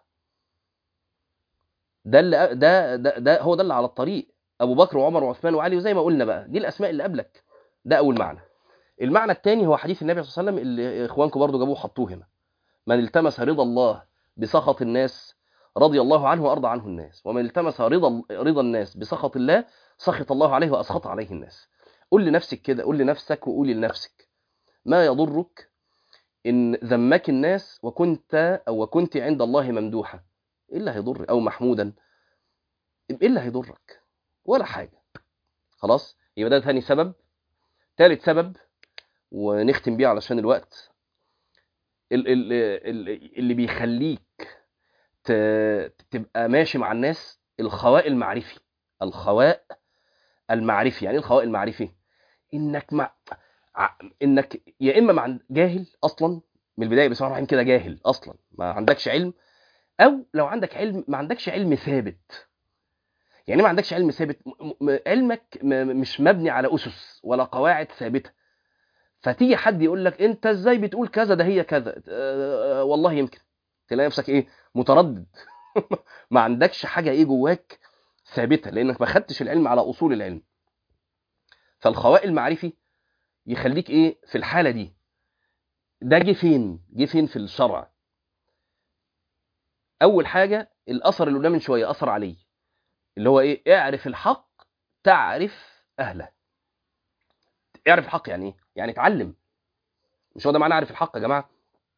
ده اللي ده, ده ده هو ده اللي على الطريق ابو بكر وعمر وعثمان وعلي وزي ما قلنا بقى دي الاسماء اللي قبلك ده اول معنى المعنى الثاني هو حديث النبي صلى الله عليه وسلم اللي اخوانكم برضو جابوه حطوه هنا من التمس رضا الله بسخط الناس رضي الله عنه وارضى عنه الناس ومن التمس رضا رضا الناس بسخط الله سخط الله عليه واسخط عليه الناس قول لنفسك كده قول لنفسك وقولي لنفسك ما يضرك ان ذمك الناس وكنت او وكنت عند الله ممدوحه ايه اللي هيضر او محمودا ايه اللي هيضرك ولا حاجه خلاص يبقى ده ثاني سبب ثالث سبب ونختم بيه علشان الوقت ال- ال- ال- اللي بيخليك ت- تبقى ماشي مع الناس الخواء المعرفي الخواء المعرفي يعني ايه الخواء المعرفي انك مع ع- انك يا اما مع جاهل اصلا من البدايه بسم الله الرحمن الرحيم كده جاهل اصلا ما عندكش علم او لو عندك علم ما عندكش علم ثابت يعني إيه ما عندكش علم ثابت م- م- علمك م- مش مبني على اسس ولا قواعد ثابته فتيجي حد يقول لك انت ازاي بتقول كذا ده هي كذا أه والله يمكن تلاقي نفسك ايه متردد ما عندكش حاجه ايه جواك ثابته لانك ما خدتش العلم على اصول العلم فالخواء المعرفي يخليك ايه في الحاله دي ده جه فين جه فين في الشرع اول حاجه الاثر اللي قلنا من شويه اثر عليه اللي هو ايه اعرف الحق تعرف اهله اعرف الحق يعني ايه يعني اتعلم مش هو ده معنى اعرف الحق يا جماعه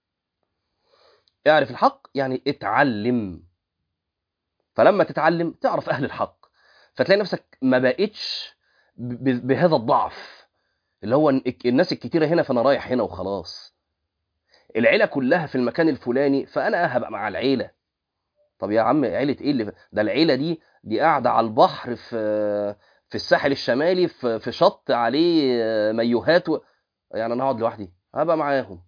اعرف الحق يعني اتعلم فلما تتعلم تعرف اهل الحق فتلاقي نفسك ما بقتش ب- ب- بهذا الضعف اللي هو إن الناس الكتيره هنا فانا رايح هنا وخلاص العيله كلها في المكان الفلاني فانا هبقى مع العيله طب يا عم عيله ايه اللي ده العيله دي دي قاعده على البحر في في الساحل الشمالي في في شط عليه مايوهات و... يعني انا هقعد لوحدي هبقى معاهم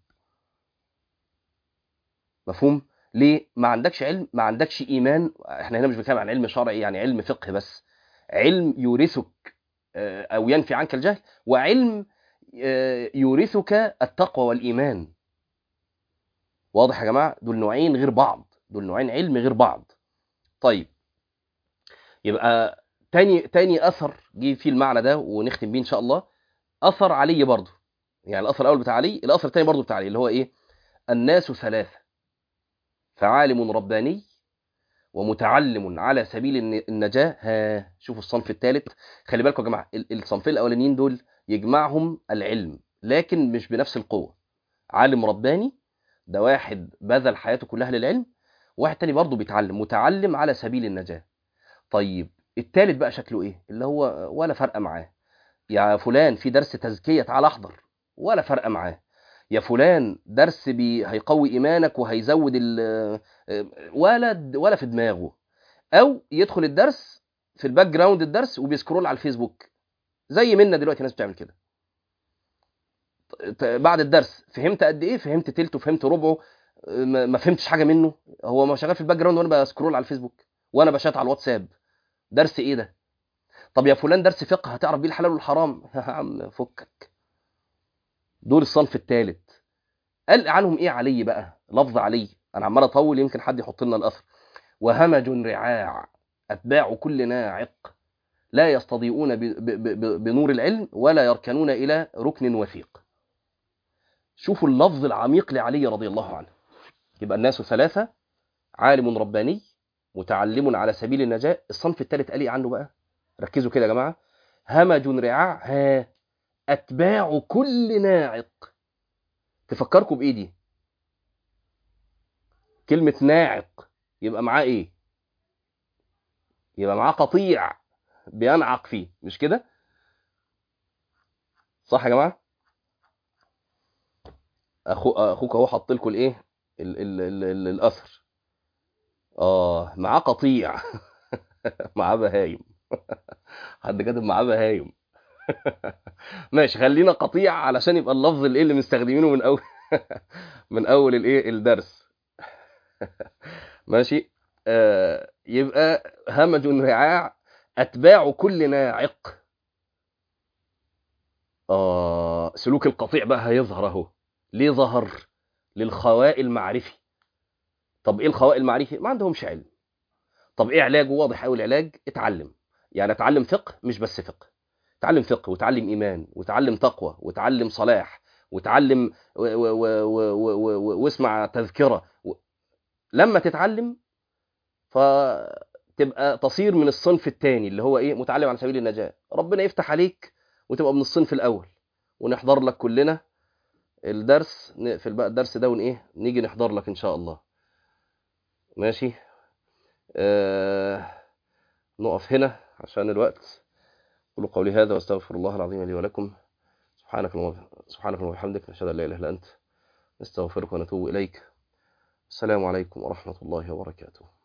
مفهوم ليه ما عندكش علم ما عندكش ايمان احنا هنا مش بنتكلم عن علم شرعي يعني علم فقه بس علم يورثك آه، او ينفي عنك الجهل وعلم آه، يورثك التقوى والايمان واضح يا جماعه دول نوعين غير بعض دول نوعين علم غير بعض طيب يبقى تاني تاني اثر جه فيه المعنى ده ونختم بيه ان شاء الله اثر علي برضه يعني الاثر الاول بتاع علي الاثر الثاني برضه بتاع علي اللي هو ايه الناس ثلاثه فعالم رباني ومتعلم على سبيل الن- النجاه ها شوفوا الصنف الثالث خلي بالكم يا جماعه ال- الصنفين الاولانيين دول يجمعهم العلم لكن مش بنفس القوه عالم رباني ده واحد بذل حياته كلها للعلم واحد تاني برضه بيتعلم متعلم على سبيل النجاه طيب التالت بقى شكله ايه اللي هو ولا فرق معاه يا فلان في درس تزكيه تعال احضر ولا فرق معاه يا فلان درس بي هيقوي ايمانك وهيزود ال ولا ولا في دماغه او يدخل الدرس في الباك جراوند الدرس وبيسكرول على الفيسبوك زي منا دلوقتي ناس بتعمل كده ت- بعد الدرس فهمت قد ايه فهمت تلته فهمت ربعه ما ما فهمتش حاجه منه هو ما شغال في الباك جراوند وانا بسكرول على الفيسبوك وانا بشات على الواتساب درس ايه ده طب يا فلان درس فقه هتعرف بيه الحلال والحرام يا عم فكك دول الصنف الثالث قال عنهم ايه علي بقى لفظ علي انا عمال اطول يمكن حد يحط لنا الاثر وهمج رعاع اتباع كل ناعق لا يستضيئون ب- ب- ب- بنور العلم ولا يركنون الى ركن وثيق شوفوا اللفظ العميق لعلي رضي الله عنه يبقى الناس ثلاثه عالم رباني متعلم على سبيل النجاة الصنف الثالث قال ايه عنه بقى ركزوا كده يا جماعه همج رعاع ها اتباع كل ناعق تفكركم بايه دي كلمه ناعق يبقى معاه ايه يبقى معاه قطيع بينعق فيه مش كده صح يا جماعه أخو... اخوك اهو حط لكم الايه ال... ال... ال... ال... الاثر اه معاه قطيع معاه بهايم حد كاتب معاه بهايم ماشي خلينا قطيع علشان يبقى اللفظ اللي اللي مستخدمينه من اول من اول الايه الدرس ماشي آه يبقى همج رعاع اتباع كل ناعق آه سلوك القطيع بقى هيظهر اهو ليه ظهر للخواء المعرفي طب ايه الخواء المعرفي ما عندهمش علم طب ايه علاجه واضح قوي العلاج اتعلم يعني اتعلم فقه مش بس فقه اتعلم فقه وتعلم ايمان وتعلم تقوى وتعلم صلاح وتعلم و و و و و و واسمع تذكره و... لما تتعلم فتبقى تصير من الصنف الثاني اللي هو ايه متعلم على سبيل النجاه ربنا يفتح عليك وتبقى من الصنف الاول ونحضر لك كلنا الدرس نقفل بقى الدرس ده ون ايه نيجي نحضر لك ان شاء الله ماشي آه... نقف هنا عشان الوقت قولوا قولي هذا واستغفر الله العظيم لي ولكم سبحانك اللهم سبحانك اللهم وبحمدك نشهد ان لا اله الا انت نستغفرك ونتوب اليك السلام عليكم ورحمه الله وبركاته